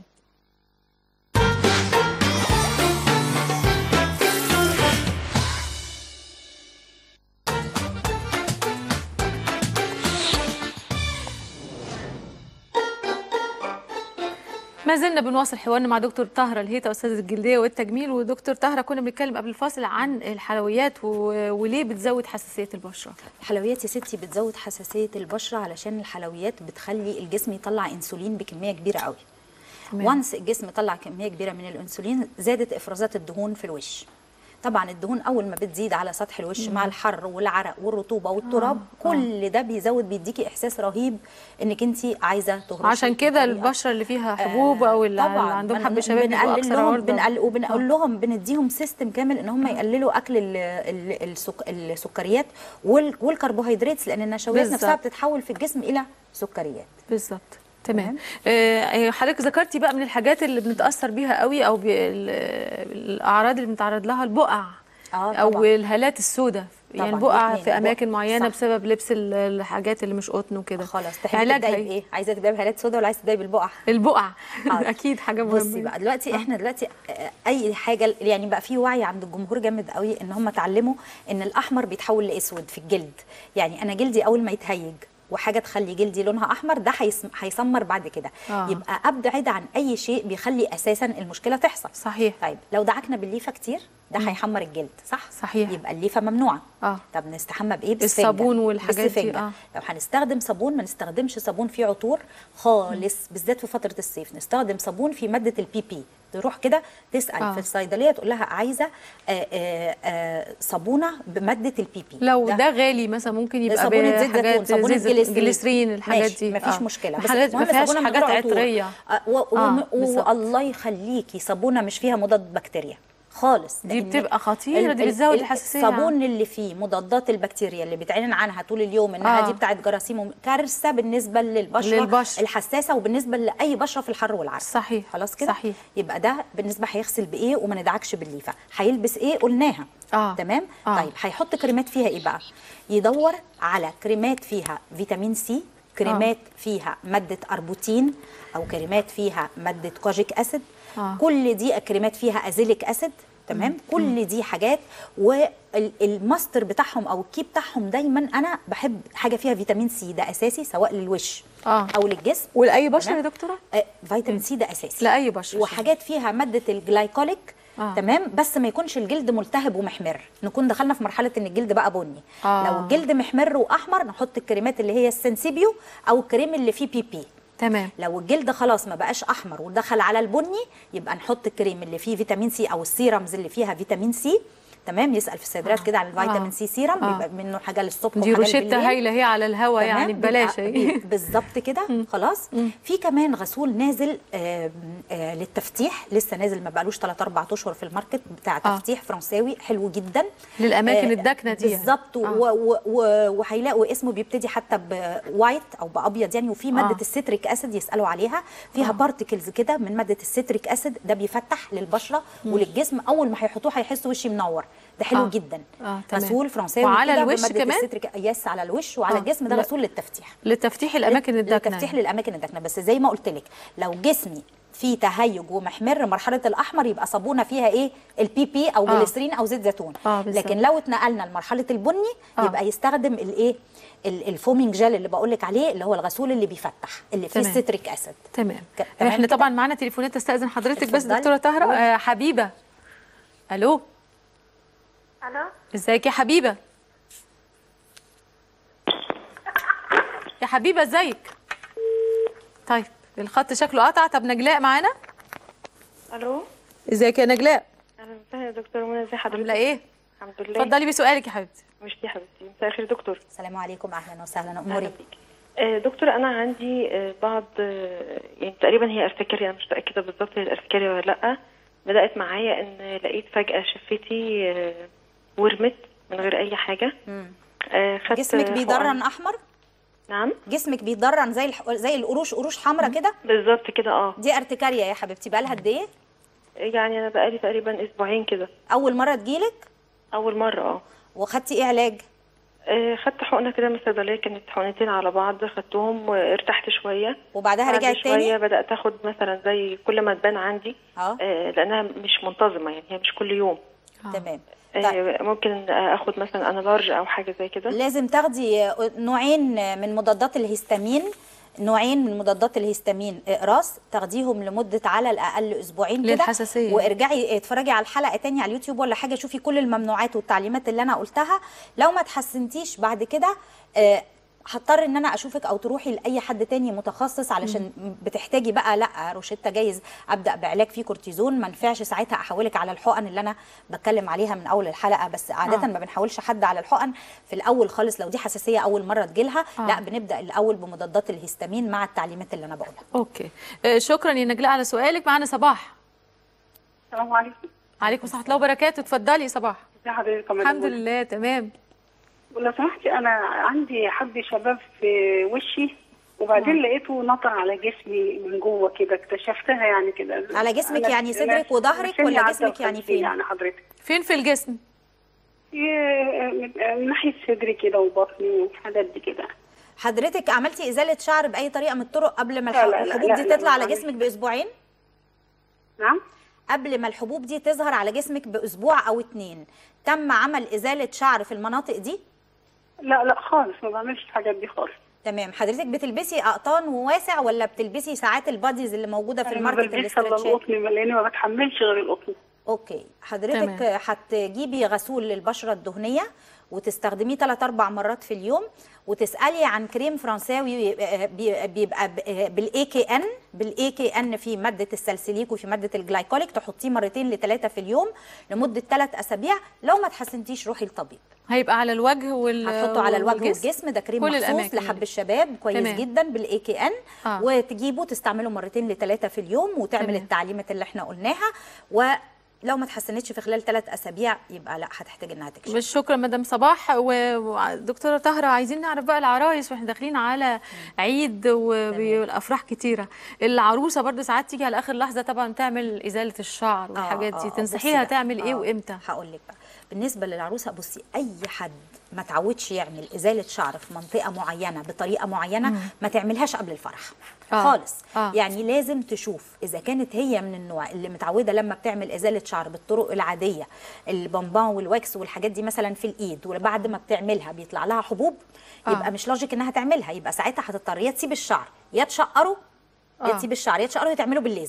ما زلنا بنواصل حوارنا مع دكتور طاهره الهيتا استاذه الجلديه والتجميل ودكتور طاهره كنا بنتكلم قبل الفاصل عن الحلويات و... وليه بتزود حساسيه البشره الحلويات يا ستي بتزود حساسيه البشره علشان الحلويات بتخلي الجسم يطلع انسولين بكميه كبيره قوي تمام. وانس الجسم طلع كميه كبيره من الانسولين زادت افرازات الدهون في الوش طبعا الدهون اول ما بتزيد على سطح الوش مع الحر والعرق والرطوبه والتراب آه. كل ده بيزود بيديكي احساس رهيب انك انت عايزه تهرشي عشان كده بطريقة- البشره اللي فيها حبوب او اللي اللي عندهم بن- حب شباب بيبقوا بنقلل اكثر لهم عرضه بنقل وبنقول لهم بنديهم سيستم كامل ان هم يقللوا اكل ال- ال- السك السكريات وال- والكربوهيدرات لان النشويات نفسها بالظبط. بتتحول في الجسم الى سكريات بالظبط تمام آه، حضرتك ذكرتي بقى من الحاجات اللي بنتاثر بيها قوي او بال- الاعراض اللي بنتعرض لها البقع آه او طبعاً. الهالات السوداء يعني طبعاً، بقع الاتنين. في اماكن بق- معينه صح. بسبب لبس ال- الحاجات اللي مش قطن وكده خلاص تحبي علاجها تبداي إيه؟ بايه عايزه تبداي بهالات سودا ولا عايزه تبداي بالبقع البقع حاضر. اكيد حاجه مهمه بصي بقى دلوقتي احنا دلوقتي آه، اي حاجه يعني بقى في وعي عند الجمهور جامد قوي ان هم اتعلموا ان الاحمر بيتحول لاسود في الجلد يعني انا جلدي اول ما يتهيج وحاجه تخلي جلدي لونها احمر ده هيسم- هيسمر بعد كده آه. يبقى ابعد عن اي شيء بيخلي اساسا المشكله تحصل صحيح طيب لو دعكنا بالليفه كتير ده هيحمر الجلد صح صحيح يبقى الليفه ممنوعه اه طب نستحمى بايه بالسفنجة. الصابون والحاجات دي، بالسفنجة. آه. لو هنستخدم صابون ما نستخدمش صابون فيه عطور خالص بالذات في فتره الصيف نستخدم صابون في ماده البي بي تروح كده تسال آه. في الصيدليه تقول لها عايزه آه، آه، آه، صابونه بماده البي بي لو ده, غالي مثلا ممكن يبقى صابونه زيت بحاجات زيتون صابونه زيت- جليسرين جليسرين الحاجات ماشي، دي مفيش آه. مشكله بس حاجات ما المهم فيهاش صابونة من حاجات غير عطور. عطريه آه، و- و- آه، بالظبط. والله يخليكي صابونه مش فيها مضاد بكتيريا خالص دي لأن بتبقى خطيرة، ال- دي ال- بتزود ال- الحساسية. الصابون اللي فيه مضادات البكتيريا اللي بيتعلن عنها طول اليوم انها آه. دي بتاعت جراثيم وم- كارثه بالنسبه للبشره للبشرة. الحساسه وبالنسبه لاي بشره في الحر والعرق صحيح خلاص كده صحيح. يبقى ده بالنسبه هيغسل بايه وما ندعكش بالليفه هيلبس ايه قلناها آه. تمام آه. طيب هيحط كريمات فيها ايه بقى يدور على كريمات فيها فيتامين سي كريمات فيها ماده اربوتين او كريمات فيها ماده كوجيك اسيد آه. كل دي كريمات فيها ازيليك اسيد تمام كل دي حاجات والماستر بتاعهم او الكي بتاعهم دايما انا بحب حاجه فيها فيتامين سي ده اساسي سواء للوش آه. او للجسم ولاي بشره تمام؟ يا دكتوره آه فيتامين سي ده اساسي لاي بشره وحاجات فيها ماده الجلايكوليك آه. تمام بس ما يكونش الجلد ملتهب ومحمر نكون دخلنا في مرحله ان الجلد بقى بني آه. لو الجلد محمر واحمر نحط الكريمات اللي هي السنسيبيو او الكريم اللي فيه بي بي تمام لو الجلد خلاص ما بقاش احمر ودخل على البني يبقى نحط الكريم اللي فيه فيتامين سي او السيرمز اللي فيها فيتامين سي تمام يسال في الصيدليات كده عن الفيتامين آه. سي سيرم آه. بيبقى منه حاجه للصبح دي وحاجه روشته بالليل. هايله هي على الهوا تمام؟ يعني ببلاش بيبقى- اهي بي- بالظبط كده خلاص في كمان غسول نازل آه آه للتفتيح لسه نازل ما بقالوش 3 4 اشهر في الماركت بتاع آه. تفتيح فرنساوي حلو جدا للأماكن الداكنة دي يعني. بالظبط و- و- و- وهيلاقوا اسمه بيبتدي حتى بوايت او بابيض يعني وفي ماده آه. الستريك اسيد يسالوا عليها فيها بارتكلز كده من ماده الستريك اسيد ده بيفتح للبشره مم. وللجسم اول ما هيحطوه هيحسوا وشي منور ده حلو آه. جدا اه تمام غسول فرنساوي وعلى كده الوش بمادة كمان الستريك يس على الوش وعلى آه. الجسم ده لا. غسول للتفتيح لتفتيح الاماكن الداكنه للتفتيح للاماكن الداكنه بس زي ما قلت لك لو جسمي فيه تهيج ومحمر مرحله الاحمر يبقى صابونه فيها ايه البي بي او آه. جليسرين او زيت زيتون آه، بالظبط. لكن لو اتنقلنا لمرحله البني آه. يبقى يستخدم الايه ال- الفومينج جel اللي بقول لك عليه اللي هو الغسول اللي بيفتح اللي فيه تمام. الستريك اسيد تمام ك- تمام احنا كده؟ طبعا معانا تليفونات استاذن حضرتك بس اتفضلي. دكتوره طاهره قولي. آه حبيبه الو الو ازيك يا حبيبه يا حبيبه ازيك طيب الخط شكله قطع طب نجلاء معانا الو ازيك يا نجلاء اهلا وسهلا يا دكتوره منى ازي حضرتك عامله ايه الحمد لله اتفضلي بسؤالك يا حبيبتي مش دي حبيبتي مساء الخير دكتور السلام عليكم اهلا وسهلا اموري آه، دكتور انا عندي آه، بعض آه، يعني تقريبا هي ارتكاريا انا مش متاكده بالظبط هي الارتكاريا ولا لا بدات معايا ان لقيت فجاه شفتي آه، ورمت من غير اي حاجه آه، خدت جسمك حقن. بيدرن احمر نعم جسمك بيدرن زي الح... زي القروش قروش حمراء كده بالظبط كده اه دي ارتكاريا يا حبيبتي بقالها قد ايه يعني انا بقالي تقريبا اسبوعين كده اول مره تجيلك اول مره اه وخدتي ايه علاج آه، خدت حقنه كده من الصيدليه كانت حقنتين على بعض خدتهم وارتحت شويه وبعدها بعد رجعت تاني؟ شويه بدات اخد مثلا زي كل ما تبان عندي اه آه، لانها مش منتظمه يعني هي مش كل يوم تمام آه، ممكن اخد مثلا انالارج او حاجه زي كده لازم تاخدي نوعين من مضادات الهستامين نوعين من مضادات الهستامين اقراص تاخديهم لمده على الاقل اسبوعين كده للحساسية. وارجعي اتفرجي على الحلقه تاني على اليوتيوب ولا حاجه شوفي كل الممنوعات والتعليمات اللي انا قلتها لو ما تحسنتيش بعد كده آه، هضطر ان انا اشوفك او تروحي لاي حد تاني متخصص علشان بتحتاجي بقى لا روشته جايز ابدا بعلاج فيه كورتيزون ما نفعش ساعتها احولك على الحقن اللي انا بتكلم عليها من اول الحلقه بس عاده آه. ما بنحولش حد على الحقن في الاول خالص لو دي حساسيه اول مره تجيلها آه. لا بنبدا الاول بمضادات الهستامين مع التعليمات اللي انا بقولها اوكي آه شكرا يا نجلاء على سؤالك معانا صباح السلام عليكم عليكم ورحمه الله وبركاته اتفضلي يا صباح ازي حضرتك يا الحمد مدام؟ لله تمام لو سمحتي انا عندي حب شباب في وشي وبعدين لقيته نطر على جسمي من جوه كده اكتشفتها يعني كده على جسمك أنا- يعني أنا- صدرك وظهرك سني ولا عدى جسمك يعني الخمسين فين؟ يعني حضرتك فين في الجسم ي- من من ناحيه صدري كده وبطني والحاجات دي كده حضرتك عملتي ازاله شعر باي طريقه من الطرق قبل ما لا، لا، الح- لا، الحبوب لا، دي لا، تطلع ما على عملتش. جسمك باسبوعين نعم قبل ما الحبوب دي تظهر على جسمك باسبوع او اتنين تم عمل ازاله شعر في المناطق دي لا لا خالص ما بعملش الحاجات دي خالص تمام حضرتك بتلبسي اقطان وواسع ولا بتلبسي ساعات الباديز اللي موجوده في انا ما الماركت بلبسش الا الاسترتشات القطن لاني ما بتحملش غير القطن اوكي حضرتك تمام. هتجيبي غسول للبشره الدهنيه وتستخدميه 3 4 مرات في اليوم وتسالي عن كريم فرنساوي بي- بيبقى بالاي كي ان بالاي كي ان في ماده السلسليك وفي ماده الجلايكوليك تحطيه مرتين لثلاثه في اليوم لمده ثلاث اسابيع لو ما تحسنتيش روحي للطبيب هيبقى على الوجه وال هتحطه على الوجه والجسم؟ والجسم ده كريم كل مخصوص الأماكن لحب دي. الشباب كويس تمام. جدا بالاي كي ان آه. وتجيبه تستعمله مرتين لثلاثه في اليوم وتعمل تمام. التعليمات اللي احنا قلناها ولو ما تحسنتش في خلال ثلاث اسابيع يبقى لا هتحتاج انها تكشف مش شكرا مدام صباح و- ودكتوره طاهره عايزين نعرف بقى العرايس واحنا داخلين على عيد والافراح كتيره العروسه برضو ساعات تيجي على اخر لحظه طبعا تعمل ازاله الشعر والحاجات دي تنصحيها تعمل ايه وامتى هقول لك بقى بالنسبه للعروسه بصي اي حد ما تعودش يعمل ازاله شعر في منطقه معينه بطريقه معينه مم. ما تعملهاش قبل الفرح آه. خالص آه. يعني لازم تشوف اذا كانت هي من النوع اللي متعوده لما بتعمل ازاله شعر بالطرق العاديه البامبان والواكس والحاجات دي مثلا في الايد وبعد ما بتعملها بيطلع لها حبوب آه. يبقى مش لوجيك انها تعملها يبقى ساعتها هتضطر يا تسيب الشعر يا تشقره يا آه. تسيب الشعر يا تشقره يا تعمله بالليزر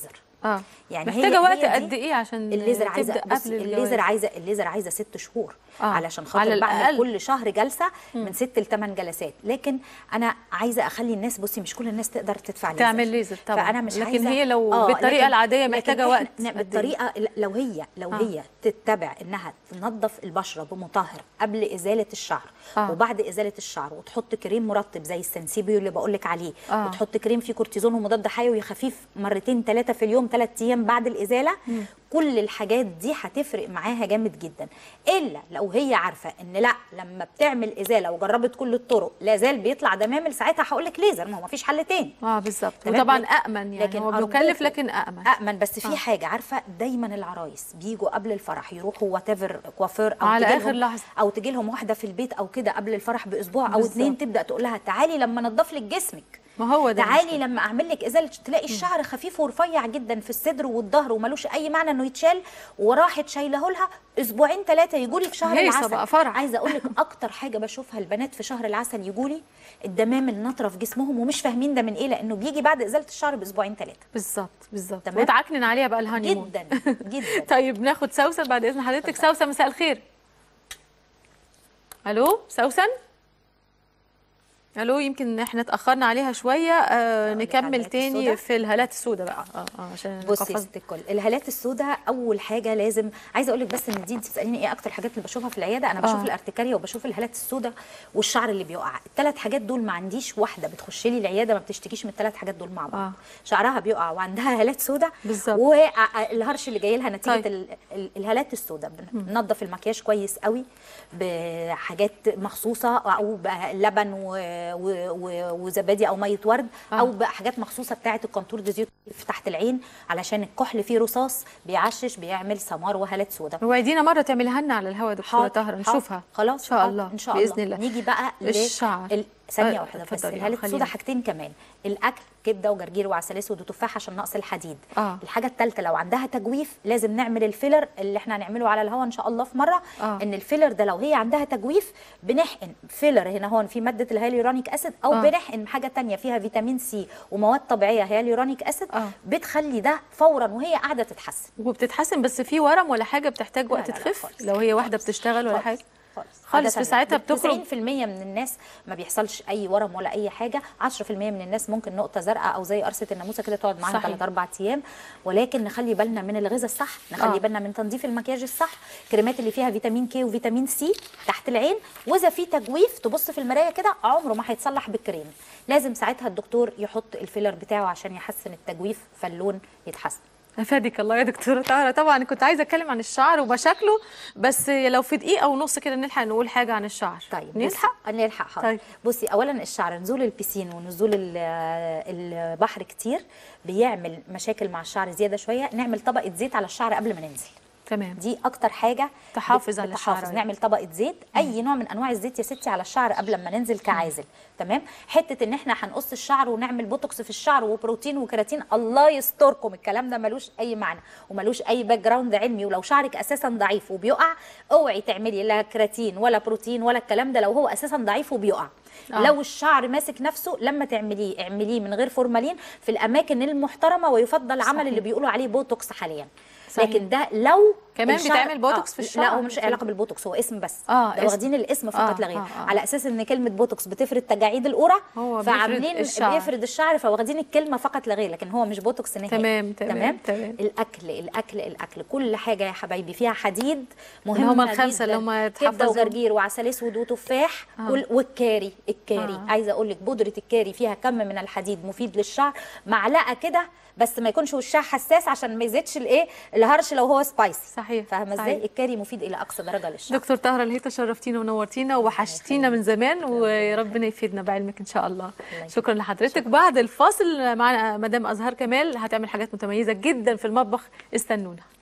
اه يعني محتاجه هي- وقت هي دي قد ايه عشان الليزر عايزه تبدا بص قبل الليزر الجواز؟ عايزه الليزر عايزه ست شهور آه، آه. علشان على خاطر بعمل الأقل. كل شهر جلسه من ست لثمان جلسات لكن انا عايزه اخلي الناس بصي مش كل الناس تقدر تدفع ليزر تعمل ليزر طبعا فانا مش لكن عايزه هي لو آه، بالطريقه لكن- العاديه لكن محتاجه إحنا وقت ن- قد إيه؟ بالطريقه لو هي لو آه. هي تتبع انها تنظف البشره بمطهر قبل ازاله الشعر آه. وبعد ازاله الشعر وتحط كريم مرطب زي السنسيبيو اللي بقول لك عليه آه. وتحط كريم فيه كورتيزون ومضاد حيوي خفيف مرتين ثلاثه في اليوم ثلاث ايام بعد الازاله مم. كل الحاجات دي هتفرق معاها جامد جدا الا لو هي عارفه ان لا لما بتعمل ازاله وجربت كل الطرق لا زال بيطلع دمامل ساعتها هقول لك ليزر ما هو مفيش حل تاني اه بالظبط تمام؟ وطبعا لكن- امن يعني لكن هو أرجوكوا- بيكلف لكن امن امن بس في آه. حاجه عارفه دايما العرايس بيجوا قبل الفرح يروحوا وات ايفر كوافير او على تجيلهم- آخر لحظة. او تجي لهم واحده في البيت او كده قبل الفرح باسبوع او بالظبط. اتنين تبدا تقول لها تعالي لما انضف لك جسمك ما هو ده تعالي المشكلة. لما اعمل لك ازاله تلاقي الشعر خفيف ورفيع جدا في الصدر والظهر وملوش اي معنى انه يتشال وراحت شايله لها اسبوعين ثلاثه يجوا لي في شهر هيصة العسل بقى فرح. عايزه اقول لك اكتر حاجه بشوفها البنات في شهر العسل يجوا لي الدمام النطره في جسمهم ومش فاهمين ده من ايه لانه بيجي بعد ازاله الشعر باسبوعين ثلاثه بالظبط بالظبط تمام. وتعكنن عليها بقى الهاني مون جدا جدا طيب ناخد سوسن بعد اذن حضرتك سوسن مساء الخير الو سوسن الو يمكن احنا اتاخرنا عليها شويه آه نكمل الهالات تاني السوداء. في الهالات السوداء بقى اه اه عشان بصي يا قفز- ست الكل الهالات السوداء اول حاجه لازم عايزه اقول لك بس ان دي انت بتساليني ايه اكتر حاجات اللي بشوفها في العياده انا بشوف آه. الارتكاريا وبشوف الهالات السوداء والشعر اللي بيقع الثلاث حاجات دول ما عنديش واحده بتخش لي العياده ما بتشتكيش من الثلاث حاجات دول مع بعض آه. شعرها بيقع وعندها هالات سوداء بالظبط. والهرش اللي جاي لها نتيجه طيب. ال- ال- الهالات السوداء بننظف المكياج كويس قوي بحاجات مخصوصه او بلبن و- و- و- وزبادي او ميه ورد آه. او بحاجات مخصوصه بتاعه الكونتور دي زيوت في تحت العين علشان الكحل فيه رصاص بيعشش بيعمل سمار وهالات سوداء وعدينا مره تعمليها لنا على الهواء دكتوره حاضر، طاهره حاضر. نشوفها خلاص ان شاء حاضر، الله ان شاء باذن الله الله نيجي بقى الشعر. ال... ثانيه آه، واحده بس اتفضلي، الهالات خلينا. السوداء حاجتين كمان الاكل كبده وجرجير وعسل اسود وتفاح عشان نقص الحديد آه. الحاجه الثالثه لو عندها تجويف لازم نعمل الفيلر اللي احنا هنعمله على الهواء ان شاء الله في مره آه. ان الفيلر ده لو هي عندها تجويف بنحقن فيلر هنا هون في ماده الهيالورونيك اسيد او آه. آه. بنحقن حاجه تانية فيها فيتامين سي ومواد طبيعيه هيالورونيك اسيد آه. بتخلي ده فورا وهي قاعده تتحسن وبتتحسن بس في ورم ولا حاجه بتحتاج وقت لا، لا، تخف خالص. لو هي واحده بتشتغل ولا خالص. حاجه خالص خالص في عادة ساعتها بتخرج 90% من الناس ما بيحصلش اي ورم ولا اي حاجه 10% من الناس ممكن نقطه زرقاء او زي قرصه الناموسه كده تقعد معاها صحيح. 3 4 ايام ولكن نخلي بالنا من الغذاء الصح نخلي آه. بالنا من تنظيف المكياج الصح كريمات اللي فيها فيتامين كي وفيتامين سي تحت العين واذا في تجويف تبص في المرايه كده عمره ما هيتصلح بالكريم لازم ساعتها الدكتور يحط الفيلر بتاعه عشان يحسن التجويف فاللون يتحسن افادك الله يا دكتوره طاهره طبعا كنت عايزه اتكلم عن الشعر ومشاكله بس لو في دقيقه ونص كده نلحق نقول حاجه عن الشعر طيب نلحق بصي- نلحق حاضر طيب. طيب. بصي اولا الشعر نزول البسين ونزول ال- البحر كتير بيعمل مشاكل مع الشعر زياده شويه نعمل طبقه زيت على الشعر قبل ما ننزل تمام دي اكتر حاجه تحافظ على بتحافظ. الشعر. نعمل طبقه زيت اي نوع من انواع الزيت يا ستي على الشعر قبل ما ننزل كعازل تمام حته ان احنا هنقص الشعر ونعمل بوتوكس في الشعر وبروتين وكراتين الله يستركم الكلام ده ملوش اي معنى وملوش اي باك جراوند علمي ولو شعرك اساسا ضعيف وبيقع اوعي تعملي لا كراتين ولا بروتين ولا الكلام ده لو هو اساسا ضعيف وبيقع آه. آه. لو الشعر ماسك نفسه لما تعمليه اعمليه من غير فورمالين في الاماكن المحترمه ويفضل عمل صحيح. اللي بيقولوا عليه بوتوكس حاليا صحيح. لكن ده لو كمان الشعر- بيتعمل بوتوكس في الشعر؟ لا هو مش علاقه بالبوتوكس هو اسم بس آه، ده اسم. واخدين الاسم فقط آه، لا غير آه، آه. على اساس ان كلمه بوتوكس بتفرد تجاعيد القرى هو بيفرد فعاملين الشعر. بيفرد الشعر فواخدين الكلمه فقط لا غير لكن هو مش بوتوكس نهائي تمام، تمام، تمام. الاكل الاكل الاكل كل حاجه يا حبايبي فيها حديد اللي مهمه هما الخمسة اللي جداً. هما كبده يتحفظوا. وجرجير وعسل اسود وتفاح آه. وال- والكاري الكاري آه. عايزه اقول لك بودره الكاري فيها كم من الحديد مفيد للشعر معلقه كده بس ما يكونش وشها حساس عشان ما يزيدش الايه الهرش لو هو سبايسي صحيح فاهمه صحيح. ازاي الكاري مفيد الى اقصى درجه للشعر دكتور طاهره الهيتا شرفتينا ونورتينا ووحشتينا من زمان وربنا يفيدنا بعلمك ان شاء الله شكرا لحضرتك بعد الفاصل معنا مدام ازهار كمال هتعمل حاجات متميزه جدا في المطبخ استنونا